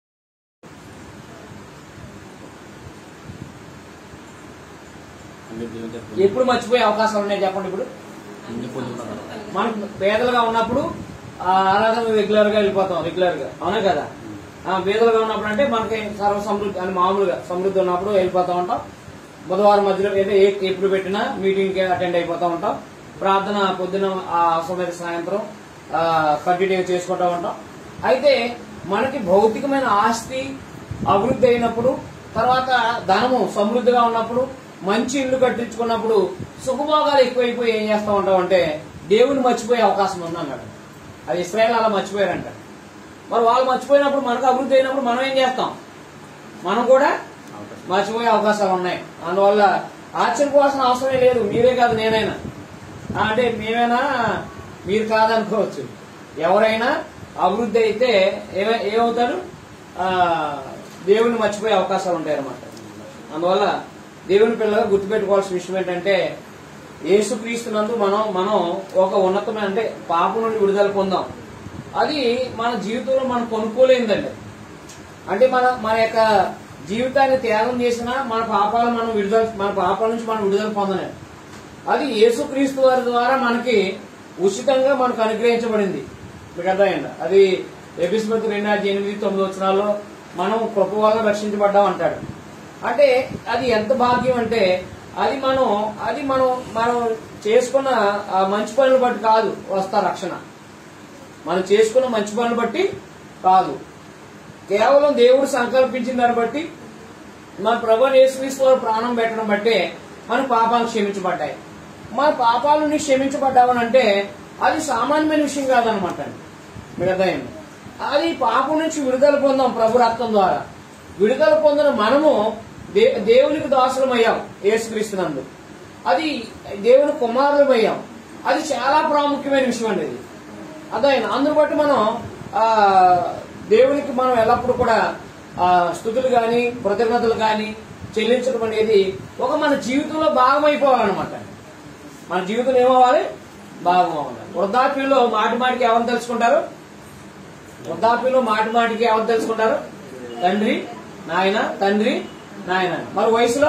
ఎప్పుడు మర్చిపోయే అవకాశాలు ఉన్నాయి చెప్పండి ఇప్పుడు మనకు పేదలుగా ఉన్నప్పుడు ఆ ఆరాధన రెగ్యులర్ గా వెళ్ళిపోతాం రెగ్యులర్ గా అవునా కదా ఆ పేదలుగా ఉన్నప్పుడు అంటే మనకి సర్వ సమృద్ధి అని మామూలుగా సమృద్ధి ఉన్నప్పుడు వెళ్ళిపోతా ఉంటాం బుధవారం మధ్యలో ఏదో ఏ- ఎప్పుడు పెట్టినా మీటింగ్కి అటెండ్ అయిపోతూ ఉంటాం ప్రార్థన పొద్దున ఆ అవసరమైన సాయంత్రం కంటిన్యూ చేసుకుంటూ ఉంటాం అయితే మనకి భౌతికమైన ఆస్తి అభివృద్ధి అయినప్పుడు తర్వాత ధనము సమృద్ధిగా ఉన్నప్పుడు మంచి ఇల్లు కట్టించుకున్నప్పుడు సుఖభోగాలు ఎక్కువైపోయి ఏం చేస్తా ఉంటాం అంటే దేవుని మర్చిపోయే అవకాశం ఉందన్నాడు అది ఇస్రాయల్ అలా మర్చిపోయారంట మరి వాళ్ళు మర్చిపోయినప్పుడు మనకు అభివృద్ధి అయినప్పుడు మనం ఏం చేస్తాం మనం కూడా మర్చిపోయే అవకాశాలు ఉన్నాయి అందువల్ల ఆశ్చర్యపోవాల్సిన అవసరమే లేదు మీరే కాదు నేనైనా ఆ, అంటే మేమైనా మీరు కాదనుకోవచ్చు ఎవరైనా అభివృద్ధి అయితే ఏమ- ఏమవుతారు ఆ, దేవుని మర్చిపోయే అవకాశాలు ఉంటాయి అన్నమాట అందువల్ల దేవుని పిల్లగా గుర్తుపెట్టుకోవాల్సిన విషయం ఏంటంటే యేసుక్రీస్తునందు మనం మనం ఒక ఉన్నతమైన అంటే పాపం నుండి విడుదల పొందాం అది మన జీవితంలో మనం కొనుక్కోలేనిదండి అంటే మన మన యొక్క జీవితాన్ని త్యాగం చేసినా మన పాపాలు మనం విడుదల మన పాపాల నుంచి మనం విడుదల పొందలేం అది యేసుక్రీస్తు వారి ద్వారా మనకి ఉచితంగా మనకు అనుగ్రహించబడింది మీకు అర్థమైందా అది ఎపిస్మతి రెండు ఆరు ఎనిమిది తొమ్మిది వచ్చినాల్లో మనం కృప వల్ల రక్షించబడ్డాం అంటాడు అంటే అది ఎంత భాగ్యం అంటే అది మనం అది మనం మనం చేసుకున్న ఆ మంచి పనులు బట్టి కాదు వస్తా రక్షణ మనం చేసుకున్న మంచి పనులు బట్టి కాదు కేవలం దేవుడు సంకల్పించిన దాన్ని బట్టి మన ప్రభు యేసుక్రీస్తు వారు ప్రాణం పెట్టడం బట్టే మన పాపాలు క్షమించబడ్డాయి మన పాపాలు నీ క్షమించబడ్డావని అంటే అది సామాన్యమైన విషయం కాదనమాట మీకు అర్థమైంది అది పాపం నుంచి విడుదల పొందాం ప్రభు రక్తం ద్వారా విడుదల పొందిన మనము దే- దేవునికి దాసులమయ్యాం యేసుక్రీస్తునందు అది దేవుని కుమారులమయ్యాం అది చాలా ప్రాముఖ్యమైన విషయం అండి ఇది అదైనా అందును బట్టి మనం ఆ దేవునికి మనం ఎల్లప్పుడూ కూడా ఆ స్థుతులు గాని కృతజ్ఞతలు గాని చెల్లించడం అనేది ఒక మన జీవితంలో భాగం అయిపోవాలన్నమాట మన జీవితంలో ఏమవ్వాలి భాగం అవ్వాలి వృద్ధాప్యంలో మాటి మాటికి ఎవరు తెలుసుకుంటారు వృద్ధాప్యంలో మాటి మాటికి ఎవరు తెలుసుకుంటారు తండ్రి నాయన తండ్రి నాయన మరి వయసులో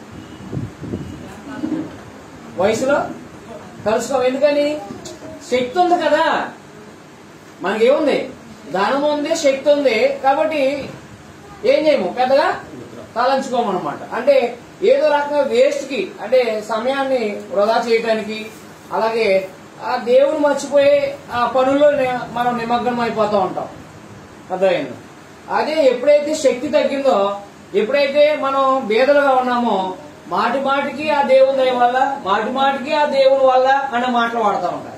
వయసులో కలుసుకోం ఎందుకని శక్తి ఉంది కదా మనకేముంది ధనం ఉంది శక్తి ఉంది కాబట్టి ఏం చేయము పెద్దగా తలంచుకోమన్నమాట అంటే ఏదో రకంగా వేస్ట్ కి అంటే సమయాన్ని వృధా చేయటానికి అలాగే ఆ దేవుని మర్చిపోయే ఆ పనుల్లో ని- మనం నిమగ్నం అయిపోతూ ఉంటాం అర్థమైంది అదే ఎప్పుడైతే శక్తి తగ్గిందో ఎప్పుడైతే మనం బేదలుగా ఉన్నామో మాటి మాటికి ఆ దేవుని దయ వల్ల మాటి మాటికి ఆ దేవుని వల్ల అనే మాటలు వాడుతూ ఉంటారు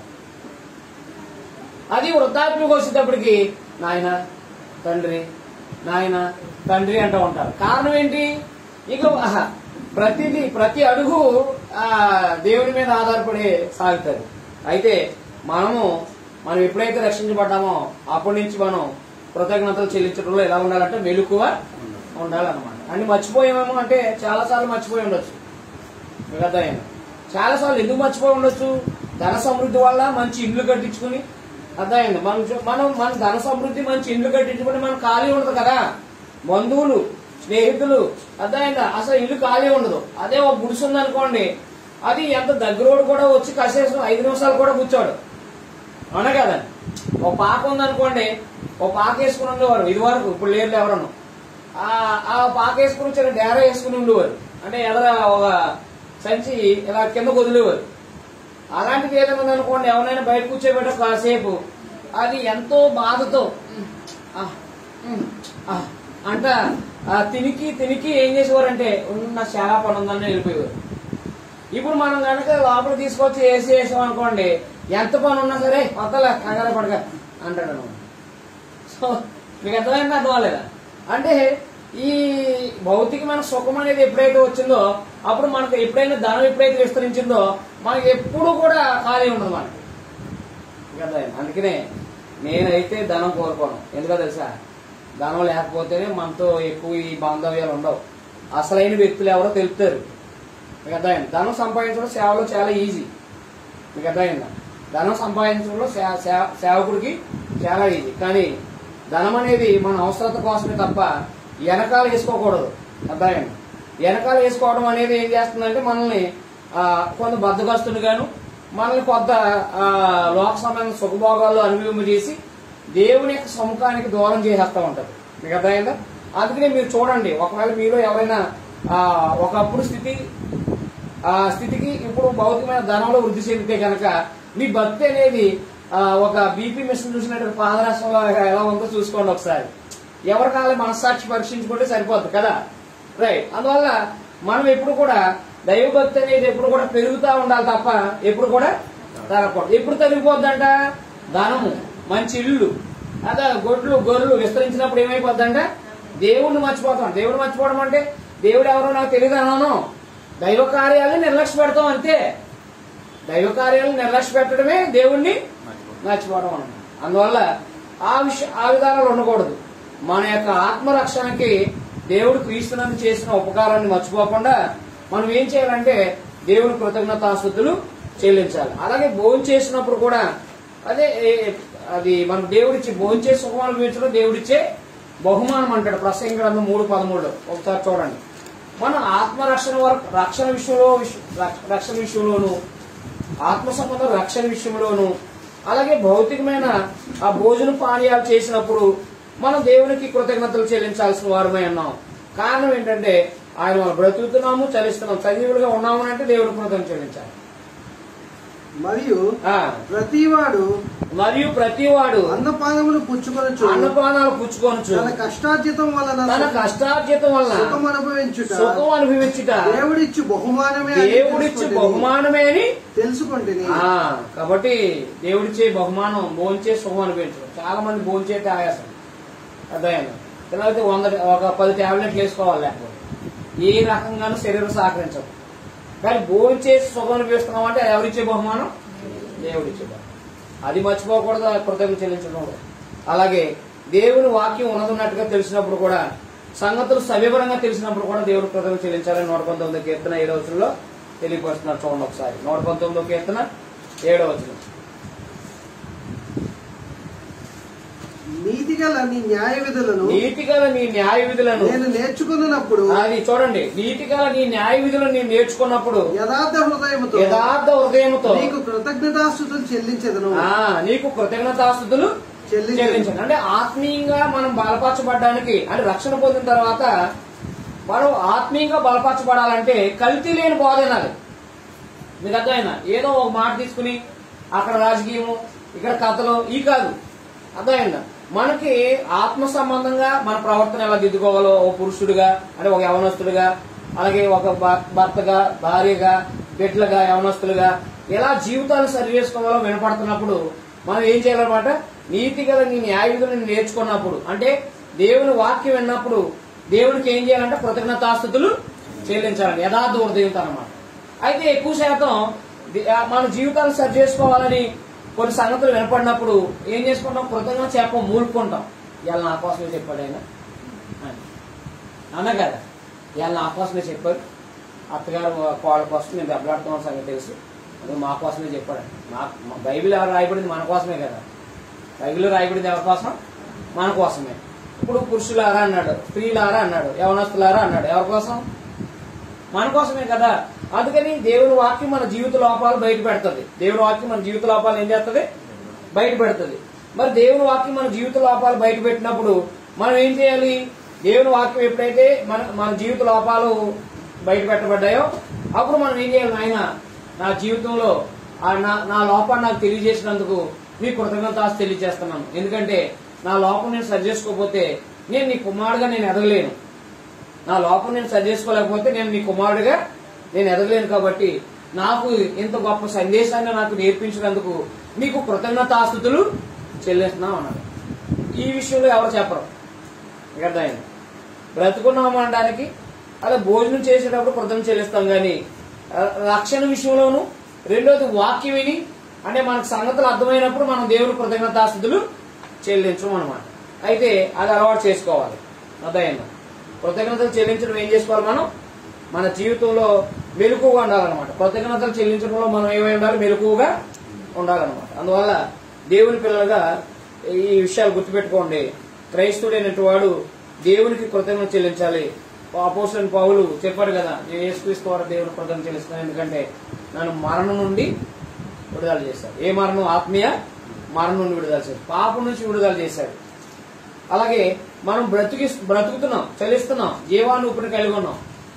అది వృద్ధాప్యకు వచ్చేటప్పటికి నాయన తండ్రి నాయన తండ్రి అంటూ ఉంటారు కారణం ఏంటి ఇక ఆహా, ప్రతిదీ ప్రతి అడుగు ఆ దేవుని మీద ఆధారపడి సాగుతుంది అయితే మనము మనం ఎప్పుడైతే రక్షించబడ్డామో అప్పటి నుంచి మనం కృతజ్ఞతలు చెల్లించడంలో ఎలా ఉండాలంటే మెలకువ ఉండాలన్నమాట అన్ని మర్చిపోయామేమో అంటే చాలా సార్లు మర్చిపోయి ఉండొచ్చు మీకు అర్థమైంది చాలా సార్లు ఎందుకు మర్చిపోయి ఉండొచ్చు ధన సమృద్ధి వల్ల మంచి ఇండ్లు కట్టించుకుని అర్థమైంది మనం చూ- మనం మన ధన సమృద్ధి మంచి ఇండ్లు కట్టించుకుని మనం ఖాళీ ఉండదు కదా బంధువులు స్నేహితులు అర్థమైందా అసలు ఇల్లు ఖాళీ ఉండదు అదే ఒక గుడిసె ఉందనుకోండి అది ఎంత దగ్గరోడు కూడా వచ్చి కసేసి ఐదు నిమిషాలు కూడా కూర్చోడు అవునా కదా ఒక పాక ఉందనుకోండి ఒక పాక వేసుకుని ఉండేవారు ఇది వరకు ఇప్పుడు లేరు ఎవరను ఆ ఆ పాక వేసుకుని చిన్న డేరా వేసుకుని ఉండేవారు అంటే ఎదర ఒక సంచి ఇలా కింద వదిలేవారు అలాంటిది ఏదైనా ఉందనుకోండి ఎవరైనా బయట కూర్చోబెట్ట కాసేపు అది ఎంతో బాధతో ఆ, ఉమ్, ఆ, అంట ఆ తినికి తినికి ఏం చేసేవారంటే ఉన్న చాలా పని ఉందని వెళ్ళిపోయేవారు ఇప్పుడు మనం కనుక లోపల తీసుకొచ్చి వేసి వేసాం అనుకోండి ఎంత పని ఉన్నా సరే కొత్తలే కంగారు పడక అంటాడు అనమాట సో మీకు అర్థమైంది అర్థం అవ్వలేదా అంటే ఈ భౌతికమైన సుఖం అనేది ఎప్పుడైతే వచ్చిందో అప్పుడు మనకు ఎప్పుడైనా ధనం ఎప్పుడైతే విస్తరించిందో మనకి ఎప్పుడు కూడా ఖాళీ ఉండదు మనకి మీకు అర్థమైంది అందుకనే నేనైతే ధనం కోరుకోను ఎందుకో తెలుసా ధనం లేకపోతేనే మనతో ఎక్కువ ఈ బాంధవ్యాలు ఉండవు అసలైన వ్యక్తులు ఎవరో తెలుపుతారు మీకు అర్థమైంది ధనం సంపాదించడం సేవలో చాలా ఈజీ మీకు అర్థమైందా ధనం సంపాదించడంలో సే- సే- సేవకుడికి చాలా ఈజీ కానీ ధనం అనేది మన అవసరత కోసమే తప్ప వెనకాల వేసుకోకూడదు అర్థమైంది వెనకాల వేసుకోవడం అనేది ఏం చేస్తుందంటే మనల్ని ఆ, కొంత బద్దగస్తుని గాను మనల్ని కొంత ఆ, లోక సమయం సుఖభోగాలు అనుభవం చేసి దేవుని యొక్క సముఖానికి దూరం చేసేస్తూ ఉంటది మీకు అర్థమైందా అందుకనే మీరు చూడండి ఒకవేళ మీలో ఎవరైనా ఆ, ఒకప్పుడు స్థితి ఆ స్థితికి ఇప్పుడు భౌతికమైన ధనంలో వృద్ధి చెందితే కనుక మీ భక్తి అనేది ఆ, ఒక బీపీ మిషన్ చూసినట్టు పాదరాష్ట్రంలో ఎలా ఉందో చూసుకోండి ఒకసారి ఎవరి కాలం మనస్సాక్షి పరీక్షించుకుంటే సరిపోద్ది కదా రైట్ అందువల్ల మనం ఎప్పుడు కూడా దైవభక్తి అనేది ఎప్పుడు కూడా పెరుగుతూ ఉండాలి తప్ప ఎప్పుడు కూడా తరగకూడదు ఎప్పుడు తరిగిపోద్దంట ధనము మంచి ఇల్లు అదే గొడ్లు గొర్రెలు విస్తరించినప్పుడు ఏమైపోద్దంట దేవుణ్ణి మర్చిపోతాం దేవుడిని మర్చిపోవడం అంటే దేవుడు ఎవరో నాకు తెలియదు అన్నాను దైవ కార్యాలను నిర్లక్ష్య పెడతాం అంతే దైవ కార్యాలను నిర్లక్ష్య పెట్టడమే దేవుణ్ణి మర్చిపోవడం అన్నమాట అందువల్ల ఆ విషయ ఆ విధానాలు ఉండకూడదు మన యొక్క ఆత్మరక్షణకి దేవుడు క్రీస్తునందు చేసిన ఉపకారాన్ని మర్చిపోకుండా మనం ఏం చేయాలంటే దేవుని కృతజ్ఞతాస్థుతులు చెల్లించాలి అలాగే భోజనం చేసినప్పుడు కూడా అదే ఏ- అది మనం దేవుడిచ్చి భోజనం చేసి సుఖం అనుభవించడం దేవుడిచ్చే బహుమానం అంటాడు ప్రసంగ గ్రంథం మూడు పదమూడు ఒకసారి చూడండి మనం ఆత్మరక్షణ వరకు రక్షణ విషయంలో విష- రక్ష- రక్షణ విషయంలోను ఆత్మ సంబంధ రక్షణ విషయంలోను అలాగే భౌతికమైన ఆ భోజన పానీయాలు చేసినప్పుడు మనం దేవునికి కృతజ్ఞతలు చెల్లించాల్సిన వారమై ఉన్నాం కారణం ఏంటంటే ఆయన మనం బ్రతుకుతున్నాము చలిస్తున్నాం సజీవులుగా ఉన్నాము అంటే దేవుని కృతజ్ఞత చెల్లించాలి మరియు ఆ, ప్రతివాడు మరియు ప్రతివాడు అన్నపానములు పుచ్చుకొనచ్చు అన్నపానాలు పుచ్చుకొనచ్చు తన కష్టార్జితం వలన తన కష్టార్జితం వల్ల సుఖం అనుభవించుట సుఖం అనుభవించుట దేవుడిచ్చు బహుమానమే అని దేవుడిచ్చి తెలుసుకొంటిని. బహుమానమే అని తెలుసుకుంటుని ఆ, కాబట్టి దేవుడిచ్చే బహుమానం భోంచే సుఖం అనిపించడం చాలా మంది భోంచేస్తే ఆయాసం అర్థమైంది తర్వాత వంద ఒక పది టాబ్లెట్లు వేసుకోవాలి లేకపోతే ఏ రకంగానూ శరీరం సహకరించదు కానీ భోంచేసి సుఖం అనిపిస్తున్నాం అంటే అది ఎవరిచ్చే బహుమానం దేవుడిచ్చే బహుమానం అది మర్చిపోకూడదు ఆ కృతజ్ఞత చెల్లించడం కూడా. అలాగే దేవుని వాక్యం ఉన్నదన్నట్టుగా తెలిసినప్పుడు కూడా సంగతులు సవివరంగా తెలిసినప్పుడు కూడా దేవుడు కృతజ్ఞత చెల్లించాలని నూట పంతొమ్మిది కీర్తన ఏడవ వచనంలో తెలియపరుస్తున్నారు చూడండి ఒకసారి నూట పంతొమ్మిదో కీర్తన ఏడవ వచనం నీతి గల నీ న్యాయ విధులను నీతిగల నీ న్యాయ విధులను నేను నేర్చుకున్నప్పుడు అది చూడండి నీతిగల నీ న్యాయ విధులను నేను నేర్చుకున్నప్పుడు యథార్థ హృదయముతో యథార్థ హృదయంతో నీకు కృతజ్ఞతాస్తుతులు చెల్లించదను ఆ, నీకు కృతజ్ఞతాస్తుతులు చెల్లించను. చెల్లించండి అంటే ఆత్మీయంగా మనం బలపరచబడడానికి అంటే రక్షణ పొందిన తర్వాత మనం ఆత్మీయంగా బలపరచబడాలంటే కల్తీ లేని బోధ వినాలి మీకు అర్థమైనా ఏదో ఒక మాట తీసుకుని అక్కడ రాజకీయము ఇక్కడ కథలు ఈ కాదు అర్థమైందా మనకి ఆత్మ సంబంధంగా మన ప్రవర్తన ఎలా దిద్దుకోవాలో ఒక పురుషుడిగా అంటే ఒక యవనస్తుడిగా అలాగే ఒక భ- భర్తగా భార్యగా బిడ్డలుగా యవనస్తులుగా ఎలా జీవితాన్ని సరి చేసుకోవాలో వినపడుతున్నప్పుడు మనం ఏం చేయాలన్నమాట నీతి గల నీ న్యాయ విధులను నేర్చుకున్నప్పుడు అంటే దేవుని వాక్యం విన్నప్పుడు దేవునికి ఏం చేయాలంటే కృతజ్ఞతాస్థుతులు చెల్లించాలి యథార్థ హృదయంతో అనమాట అయితే ఎక్కువ శాతం ది- ఆ మన జీవితాన్ని సరి చేసుకోవాలని కొన్ని సంగతులు వినపడినప్పుడు ఏం చేసుకుంటాం కృతజ్ఞత చెప్పం మూలుకుంటాం ఇవాళ నా కోసమే చెప్పాడు ఆయన అని. అన్నా కదా ఇవాళ నా కోసమే చెప్పారు అత్తగారు కోళ్ళ కోసం నేను దెబ్బలాడుతున్న సంగతి తెలుసు అది మా కోసమే చెప్పాడు మా మా బైబిల్ ఎవరు రాయబడింది మన కోసమే కదా బైబిల్ రాయబడింది ఎవరి కోసం మన కోసమే ఇప్పుడు పురుషులారా అన్నాడు స్త్రీలారా అన్నాడు యవనస్తులారా అన్నాడు ఎవరి కోసం మన కోసమే కదా అందుకని దేవుని వాక్యం మన జీవిత లోపాలు బయట పెడుతుంది దేవుని వాక్యం మన జీవిత లోపాలు ఏం చేస్తుంది బయట పెడుతుంది మరి దేవుని వాక్యం మన జీవిత లోపాలు బయట పెట్టినప్పుడు మనం ఏం చేయాలి దేవుని వాక్యం ఎప్పుడైతే మన మన జీవిత లోపాలు బయట పెట్టబడ్డాయో అప్పుడు మనం ఏం చేయాలి నాయన నా జీవితంలో ఆ నా నా లోపాన్ని నాకు తెలియజేసినందుకు మీ కృతజ్ఞతాస్ తెలియజేస్తున్నాను ఎందుకంటే నా లోపం నేను సరి చేసుకోకపోతే నేను నీ కుమారుడుగా నేను ఎదగలేను నా లోపం నేను సరి చేసుకోలేకపోతే నేను నీ కుమారుడిగా నేను ఎదగలేను కాబట్టి నాకు ఇంత గొప్ప సందేశాన్ని నాకు నేర్పించినందుకు మీకు కృతజ్ఞతాస్థుతులు చెల్లిస్తున్నాం అన్నాడు ఈ విషయంలో ఎవరు చెప్పరు మీకు అర్థమైంది బ్రతుకున్నాము అనడానికి అలా భోజనం చేసేటప్పుడు కృతజ్ఞత చెల్లిస్తాం కానీ ర- రక్షణ విషయంలోను రెండోది వాక్యం విని అంటే మనకు సంగతులు అర్థమైనప్పుడు మనం దేవుని కృతజ్ఞతాస్థుతులు చెల్లించం అనమాట అయితే అది అలవాటు చేసుకోవాలి అర్థమైందా కృతజ్ఞతలు చెల్లించడం ఏం చేసుకోవాలి మనం మన జీవితంలో మెలకుగా ఉండాలన్నమాట కృతజ్ఞతలు చెల్లించడంలో మనం ఏమై ఉండాలి మెలకుగా ఉండాలన్నమాట అందువల్ల దేవుని పిల్లలుగా ఈ విషయాలు గుర్తుపెట్టుకోండి క్రైస్తవుడైనటువంటి వాడు దేవునికి కృతజ్ఞత చెల్లించాలి అపోసిన పౌలు చెప్పాడు కదా నేను యేసుక్రీస్తు వారు దేవుని కృతజ్ఞత చెల్లిస్తున్నాను ఎందుకంటే నన్ను మరణం నుండి విడుదల చేశాడు ఏ మరణం ఆత్మీయ మరణం నుండి విడుదల చేశాడు పాపం నుంచి విడుదల చేశాడు అలాగే మనం బ్రతికి బ్రతుకుతున్నాం చలిస్తున్నాం జీవాన్ని ఊపిరి కలిగి ఉన్నాం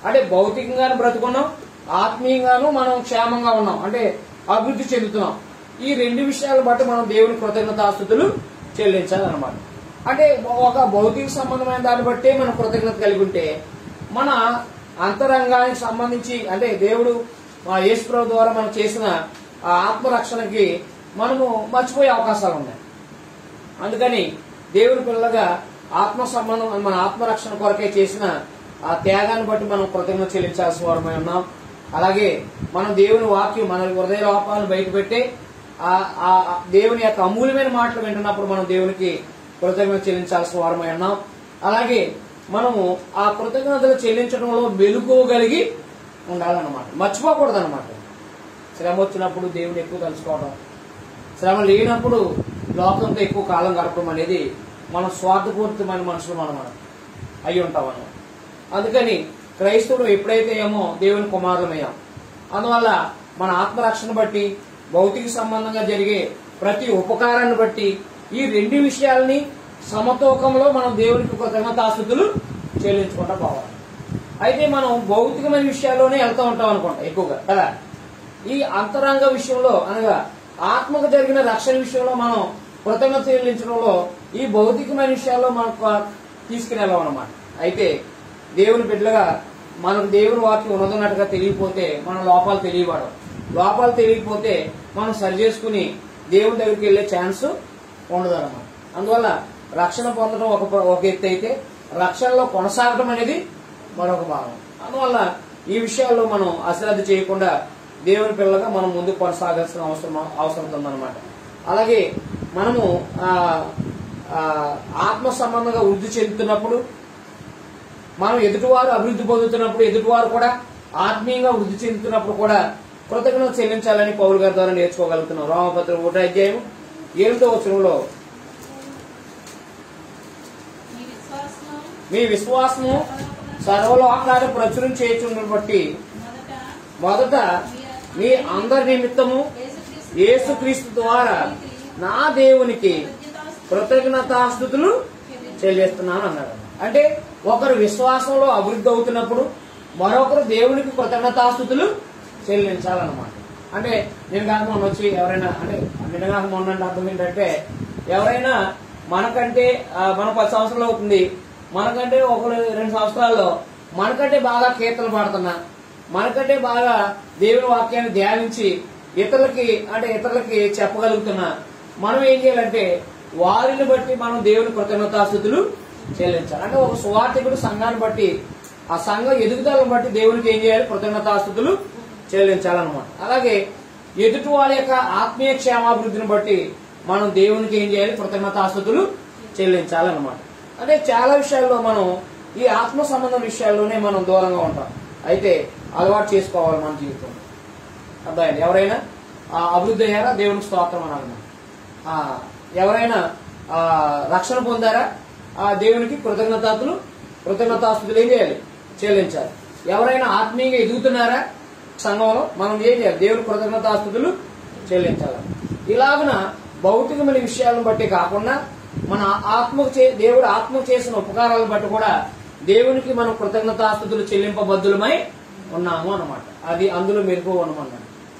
అంటే భౌతికంగాను బ్రతుకున్నాం ఆత్మీయంగాను మనం క్షేమంగా ఉన్నాం అంటే అభివృద్ధి చెందుతున్నాం ఈ రెండు విషయాలు బట్టి మనం దేవుని కృతజ్ఞతాస్థుతులు చెల్లించాలన్నమాట అంటే ఒక భౌతిక సంబంధమైన దాన్ని బట్టే మనం కృతజ్ఞత కలిగి ఉంటే మన అంతరంగానికి సంబంధించి అంటే దేవుడు ఆ యేసుప్రభు ద్వారా మనం చేసిన ఆ ఆత్మరక్షణకి మనము మర్చిపోయే అవకాశాలు ఉన్నాయి అందుకని దేవుని పిల్లగా ఆత్మ సంబంధం మన ఆత్మరక్షణ కొరకే చేసిన ఆ త్యాగాన్ని బట్టి మనం కృతజ్ఞత చెల్లించాల్సిన వారమై ఉన్నాం అలాగే మనం దేవుని వాక్యం మన హృదయ లోపాలను బయటపెట్టి ఆ ఆ ఆ దేవుని యొక్క అమూల్యమైన మాటలు వింటున్నప్పుడు మనం దేవునికి కృతజ్ఞత చెల్లించాల్సిన వారమై ఉన్నాం అలాగే మనము ఆ కృతజ్ఞతలు చెల్లించడంలో మెలుకోగలిగి ఉండాలన్నమాట మర్చిపోకూడదు అనమాట శ్రమ వచ్చినప్పుడు దేవుని ఎక్కువ తలుచుకోవడం శ్రమ లేనప్పుడు లోకంతో ఎక్కువ కాలం గడపడం అనేది మనం స్వార్థపూరితమైన మనుషులు మనం అయి ఉంటాం మనం అందుకని క్రైస్తవులు ఎప్పుడైతే ఏమో దేవుని కుమారులమయ్యాం అందువల్ల మన ఆత్మరక్షణ బట్టి భౌతిక సంబంధంగా జరిగే ప్రతి ఉపకారాన్ని బట్టి ఈ రెండు విషయాల్ని సమతూకంలో మనం దేవునికి కృతజ్ఞతాస్థుతులు చెల్లించుకుంటా పోవాలి అయితే మనం భౌతికమైన విషయాల్లోనే వెళ్తూ ఉంటాం అనుకుంటా ఎక్కువగా కదా ఈ అంతరంగ విషయంలో అనగా ఆత్మకు జరిగిన రక్షణ విషయంలో మనం కృతజ్ఞత చెల్లించడంలో ఈ భౌతికమైన విషయాల్లో మనం తీసుకుని అనమాట అయితే దేవుని బిడ్డలుగా మనకు దేవుని వాక్యం ఉన్నదన్నట్టుగా తెలియకపోతే మన లోపాలు తెలియబడవు లోపాలు తెలియకపోతే మనం సరి చేసుకుని దేవుని దగ్గరికి వెళ్ళే ఛాన్స్ ఉండదు అనమాట అందువల్ల రక్షణ పొందడం ఒక ఒక ఎత్తు అయితే రక్షణలో కొనసాగడం అనేది మరొక భాగం అందువల్ల ఈ విషయాల్లో మనం అశ్రద్ధ చేయకుండా దేవుని పిల్లగా మనం ముందుకు కొనసాగాల్సిన అవసరం అవసరం ఉందన్నమాట అలాగే మనము ఆ, ఆ, ఆత్మ సంబంధంగా వృద్ధి చెందుతున్నప్పుడు మనం ఎదుటివారు అభివృద్ధి పొందుతున్నప్పుడు ఎదుటివారు కూడా ఆత్మీయంగా వృద్ధి చెందుతున్నప్పుడు కూడా కృతజ్ఞత చెల్లించాలని పౌరు గారి ద్వారా నేర్చుకోగలుగుతున్నాం రామపత్ర ఒకటో అధ్యాయం ఏమిటో వచనంలో మీ విశ్వాసం మీ విశ్వాసము సర్వలోకాలు ప్రచురం చేయుచుండని బట్టి మొదట మొదట మీ అందరి నిమిత్తము యేసుక్రీస్తు యేసుక్రీస్తు ద్వారా నా దేవునికి కృతజ్ఞతాస్థుతులు చెల్లిస్తున్నాను అన్నాడు అంటే ఒకరు విశ్వాసంలో అభివృద్ధి అవుతున్నప్పుడు మరొకరు దేవునికి కృతజ్ఞతాస్థుతులు చెల్లించాలన్నమాట అంటే నేను కాక మొన్న వచ్చి ఎవరైనా అంటే నేను కాక మొన్న అంటే అర్థం ఏంటంటే ఎవరైనా మనకంటే ఆ, మన పది సంవత్సరాలు అవుతుంది మనకంటే ఒక రెండు సంవత్సరాల్లో మనకంటే బాగా కీర్తనలు పాడుతున్నా మనకంటే బాగా దేవుని వాక్యాన్ని ధ్యానించి ఇతరులకి అంటే ఇతరులకి చెప్పగలుగుతున్నా మనం ఏం చేయాలంటే వారిని బట్టి మనం దేవుని కృతజ్ఞతాస్థుతులు చెల్లించాలి అంటే ఒక సువార్థికుడు సంఘాన్ని బట్టి ఆ సంఘం ఎదుగుదలను బట్టి దేవునికి ఏం చేయాలి కృతజ్ఞతాస్థుతులు చెల్లించాలన్నమాట అలాగే ఎదుటి వారి యొక్క ఆత్మీయ క్షేమాభివృద్ధిని బట్టి మనం దేవునికి ఏం చేయాలి కృతజ్ఞతాస్థుతులు చెల్లించాలన్నమాట అంటే చాలా విషయాల్లో మనం ఈ ఆత్మ సంబంధం విషయాల్లోనే మనం దూరంగా ఉంటాం అయితే అలవాటు చేసుకోవాలి మన జీవితంలో అర్థమైంది ఎవరైనా ఆ, అభివృద్ధి అయ్యారా దేవునికి స్తోత్రం అనాలి ఆ, ఎవరైనా ఆ, రక్షణ పొందారా ఆ దేవునికి కృతజ్ఞతాతులు కృతజ్ఞతాస్తుతులు ఏం చేయాలి చెల్లించాలి ఎవరైనా ఆత్మీయంగా ఎదుగుతున్నారా సంఘంలో మనం ఏం చేయాలి దేవుని కృతజ్ఞతాస్తుతులు చెల్లించాలి ఇలాగున భౌతికమైన విషయాలను బట్టి కాకుండా మన ఆత్మకు చే దేవుడు ఆత్మకు చేసిన ఉపకారాలను బట్టి కూడా దేవునికి మనం కృతజ్ఞతాస్తుతులు చెల్లింపబద్దులమై ఉన్నాము అన్నమాట అది అందులో మెరుగు ఉండమన్నాడు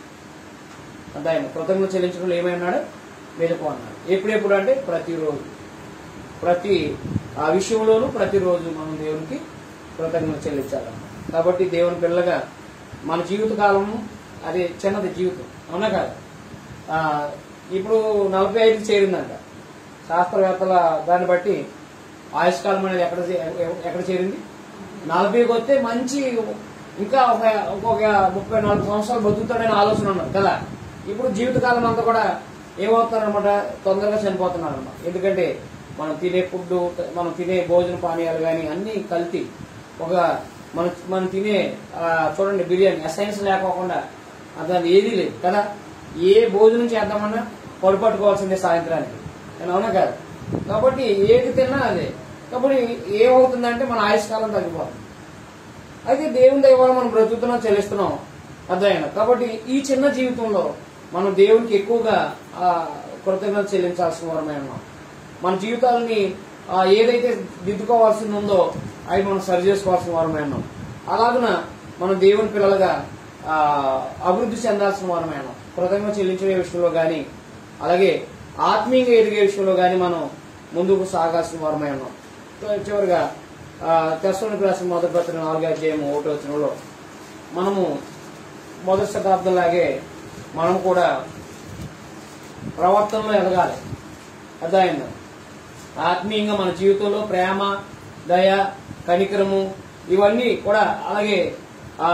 అర్థమైంది కృతజ్ఞత చెల్లించడంలో ఏమైనాడు మెరుపు అన్నాడు ఎప్పుడెప్పుడు అంటే ప్రతిరోజు ప్రతి ఆ విషయంలోనూ ప్రతిరోజు మనం దేవునికి కృతజ్ఞత చెల్లించాలన్నమాట కాబట్టి దేవుని పిల్లగా మన జీవిత కాలము అది చిన్నది జీవితం అవునా కాదు ఆ, ఇప్పుడు నలభై ఐదు చేరిందంట శాస్త్రవేత్తల దాన్ని బట్టి ఆయుష్కాలం అనేది ఎక్కడ చే- ఎక్కడ చేరింది నలభైకి వస్తే మంచి ఇంకా ఒక ఇంకొక ముప్పై నాలుగు సంవత్సరాలు బతుకుతాడని ఆలోచన ఉన్నారు కదా ఇప్పుడు జీవితకాలం అంతా కూడా ఏమవుతున్నారనమాట తొందరగా చనిపోతున్నారు అనమాట ఎందుకంటే మనం తినే ఫుడ్ మనం తినే భోజన పానీయాలు కానీ అన్ని కల్తీ ఒక మనం మనం తినే ఆ, చూడండి బిర్యానీ ఎసైన్స్ లేకోకుండా అతను ఏదీ లేదు కదా ఏ భోజనం చేద్దామన్నా పొడి పట్టుకోవాల్సిందే సాయంత్రానికి నేను అవునా కాదు కాబట్టి ఏది తిన్నా అదే కాబట్టి ఏమవుతుందంటే మన ఆయుష్కాలం తగ్గిపోతుంది అయితే దేవుని దయ వల్ల మనం బ్రతుకుతున్నాం చెల్లిస్తున్నాం అర్థమైనా కాబట్టి ఈ చిన్న జీవితంలో మనం దేవునికి ఎక్కువగా ఆ, కృతజ్ఞత చెల్లించాల్సిన వారమే ఉన్నాం మన జీవితాలని ఆ, ఏదైతే దిద్దుకోవాల్సింది ఉందో అవి మనం సరి చేసుకోవాల్సిన వారమే ఉన్నాం అలాగున మనం దేవుని పిల్లలుగా ఆ, అభివృద్ధి చెందాల్సిన వారమైన కృతజ్ఞత చెల్లించే విషయంలో గాని అలాగే ఆత్మీయంగా ఎదిగే విషయంలో గాని మనం ముందుకు సాగాల్సిన వారమై ఉన్నాం సో చివరిగా తెస్సలోని రాసిన మొదటి పత్రిక నాలుగు అధ్యాయం ఒకటి వచ్చినలో మనము మొదటి శతాబ్దంలాగే మనం కూడా ప్రవర్తనలో ఎదగాలి అర్థమైందా ఆత్మీయంగా మన జీవితంలో ప్రేమ దయ కనికరము ఇవన్నీ కూడా అలాగే ఆ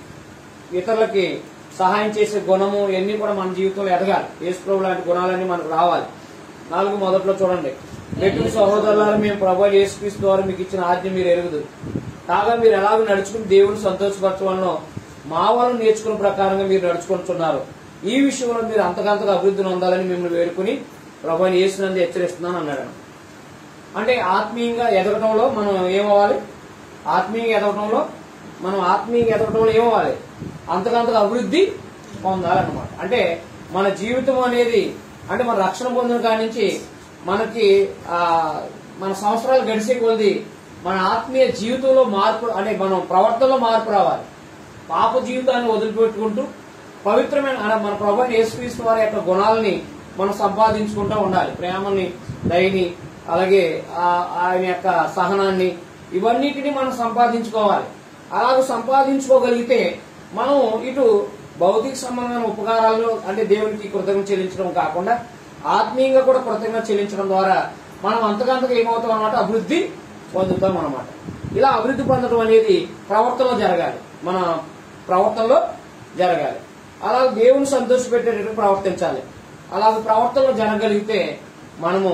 ఇతరులకి సహాయం చేసే గుణము ఇవన్నీ కూడా మన జీవితంలో ఎదగాలి యేసుప్రభు లాంటి గుణాలన్నీ మనకు రావాలి నాలుగు మొదట్లో చూడండి మెట్టు సహోదరులను మేము ప్రభు యేసుక్రీస్తు ద్వారా మీకు ఇచ్చిన ఆజ్ఞ మీరు ఎరుగుదు కాగా మీరు ఎలాగో నడుచుకుని దేవుని సంతోషపరచడంలో మా వాళ్ళు నేర్చుకున్న ప్రకారంగా మీరు నడుచుకుంటున్నారు ఈ విషయంలో మీరు అంతకంతగా అభివృద్ధిని పొందాలని మిమ్మల్ని వేడుకుని ప్రభుని యేసునందు హెచ్చరిస్తున్నాను అన్నాడు అంటే ఆత్మీయంగా ఎదగటంలో మనం ఏమవ్వాలి ఆత్మీయంగా ఎదగటంలో మనం ఆత్మీయంగా ఎదగటంలో ఏమవ్వాలి అంతకంతగా అభివృద్ధి పొందాలన్నమాట అంటే మన జీవితం అనేది అంటే మన రక్షణ పొందిన కాడి నుంచి మనకి ఆ మన సంవత్సరాలు గడిచే కొలది మన ఆత్మీయ జీవితంలో మార్పు అంటే మనం ప్రవర్తనలో మార్పు రావాలి పాప జీవితాన్ని వదిలిపెట్టుకుంటూ పవిత్రమైన అంటే మన ప్రభు యేసుక్రీస్తు వారి యొక్క గుణాలని మనం సంపాదించుకుంటూ ఉండాలి ప్రేమని దయని అలాగే ఆ- ఆయన యొక్క సహనాన్ని ఇవన్నిటిని మనం సంపాదించుకోవాలి అలాగ సంపాదించుకోగలిగితే మనం ఇటు భౌతిక సంబంధమైన ఉపకారాలు అంటే దేవునికి కృతజ్ఞత చెల్లించడం కాకుండా ఆత్మీయంగా కూడా కృతజ్ఞత చెల్లించడం ద్వారా మనం అంతకంతగా ఏమవుతాం అనమాట అభివృద్ధి పొందుతాం అనమాట ఇలా అభివృద్ధి పొందడం అనేది ప్రవర్తనలో జరగాలి మన ప్రవర్తనలో జరగాలి అలా దేవుని సంతోషపెట్టేటట్టు ప్రవర్తించాలి అలా ప్రవర్తనలో జరగలిగితే మనము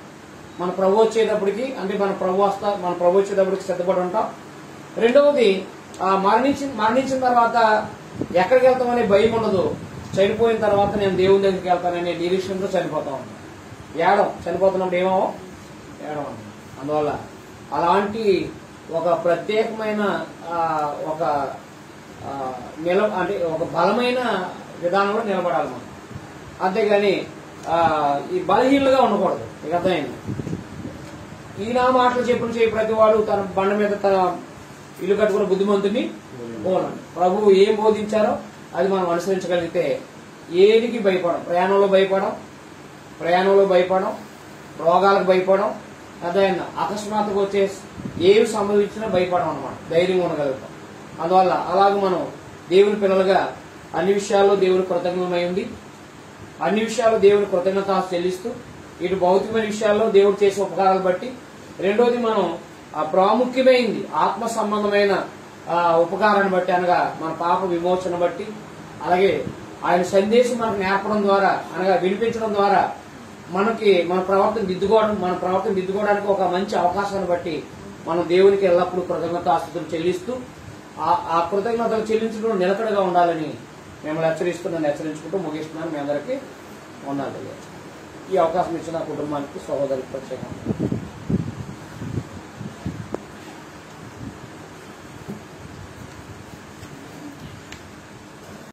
మన ప్రభు వచ్చేటప్పటికి అంటే మన ప్రభు వస్తా మన ప్రభు వచ్చేటప్పటికి సిద్ధపడి ఉంటాం రెండవది ఆ మరణించి మరణించిన తర్వాత ఎక్కడికి వెళ్తామనే భయం ఉండదు చనిపోయిన తర్వాత నేను దేవుని దగ్గరికి వెళ్తాననే నిరీక్షణతో చనిపోతా ఉంటాం ఏడం చనిపోతున్నప్పుడు ఏమో ఏడం అన్నమాట. అందువల్ల అలాంటి ఒక ప్రత్యేకమైన ఆ, ఒక ఆ, నిల అంటే ఒక బలమైన విధానంలో నిలబడాలి మనం అంతేగాని ఆ, ఈ బలహీనులుగా ఉండకూడదు మీకు అర్థమైంది ఈయన మాటలు చెప్పిన చేయి ప్రతి వాడు తన బండ మీద తన ఇల్లు కట్టుకున్న బుద్ధిమంతుని పోలండి ప్రభువు ఏం బోధించారో అది మనం అనుసరించగలిగితే ఏదికి భయపడం ప్రయాణంలో భయపడం ప్రయాణంలో భయపడం రోగాలకు భయపడం అదైనా అకస్మాత్తుగా వచ్చే ఏమి సంభవించినా భయపడం అనమాట ధైర్యంగా ఉండగలుగుతాం అందువల్ల అలాగ మనం దేవుని పిల్లలుగా అన్ని విషయాల్లో దేవుని కృతజ్ఞమై ఉంది అన్ని విషయాల్లో దేవుని కృతజ్ఞత చెల్లిస్తూ ఇటు భౌతికమైన విషయాల్లో దేవుడు చేసే ఉపకారాలు బట్టి రెండోది మనం ఆ ప్రాముఖ్యమైంది ఆత్మ సంబంధమైన ఆ ఉపకారాన్ని బట్టి అనగా మన పాప విమోచన బట్టి అలాగే ఆయన సందేశం మనకు నేర్పడం ద్వారా అనగా వినిపించడం ద్వారా మనకి మన ప్రవర్తన దిద్దుకోవడం మన ప్రవర్తన దిద్దుకోవడానికి ఒక మంచి అవకాశాన్ని బట్టి మనం దేవునికి ఎల్లప్పుడూ కృతజ్ఞతాస్తుతులు చెల్లిస్తూ ఆ- ఆ కృతజ్ఞతలు చెల్లించడం నిలకడగా ఉండాలని మిమ్మల్ని హెచ్చరిస్తున్నాను హెచ్చరించుకుంటూ ముగిస్తున్నాను మీ అందరికీ ఉండాలి ఈ అవకాశం ఇచ్చిన కుటుంబానికి సహోదరికి ప్రత్యేకంగా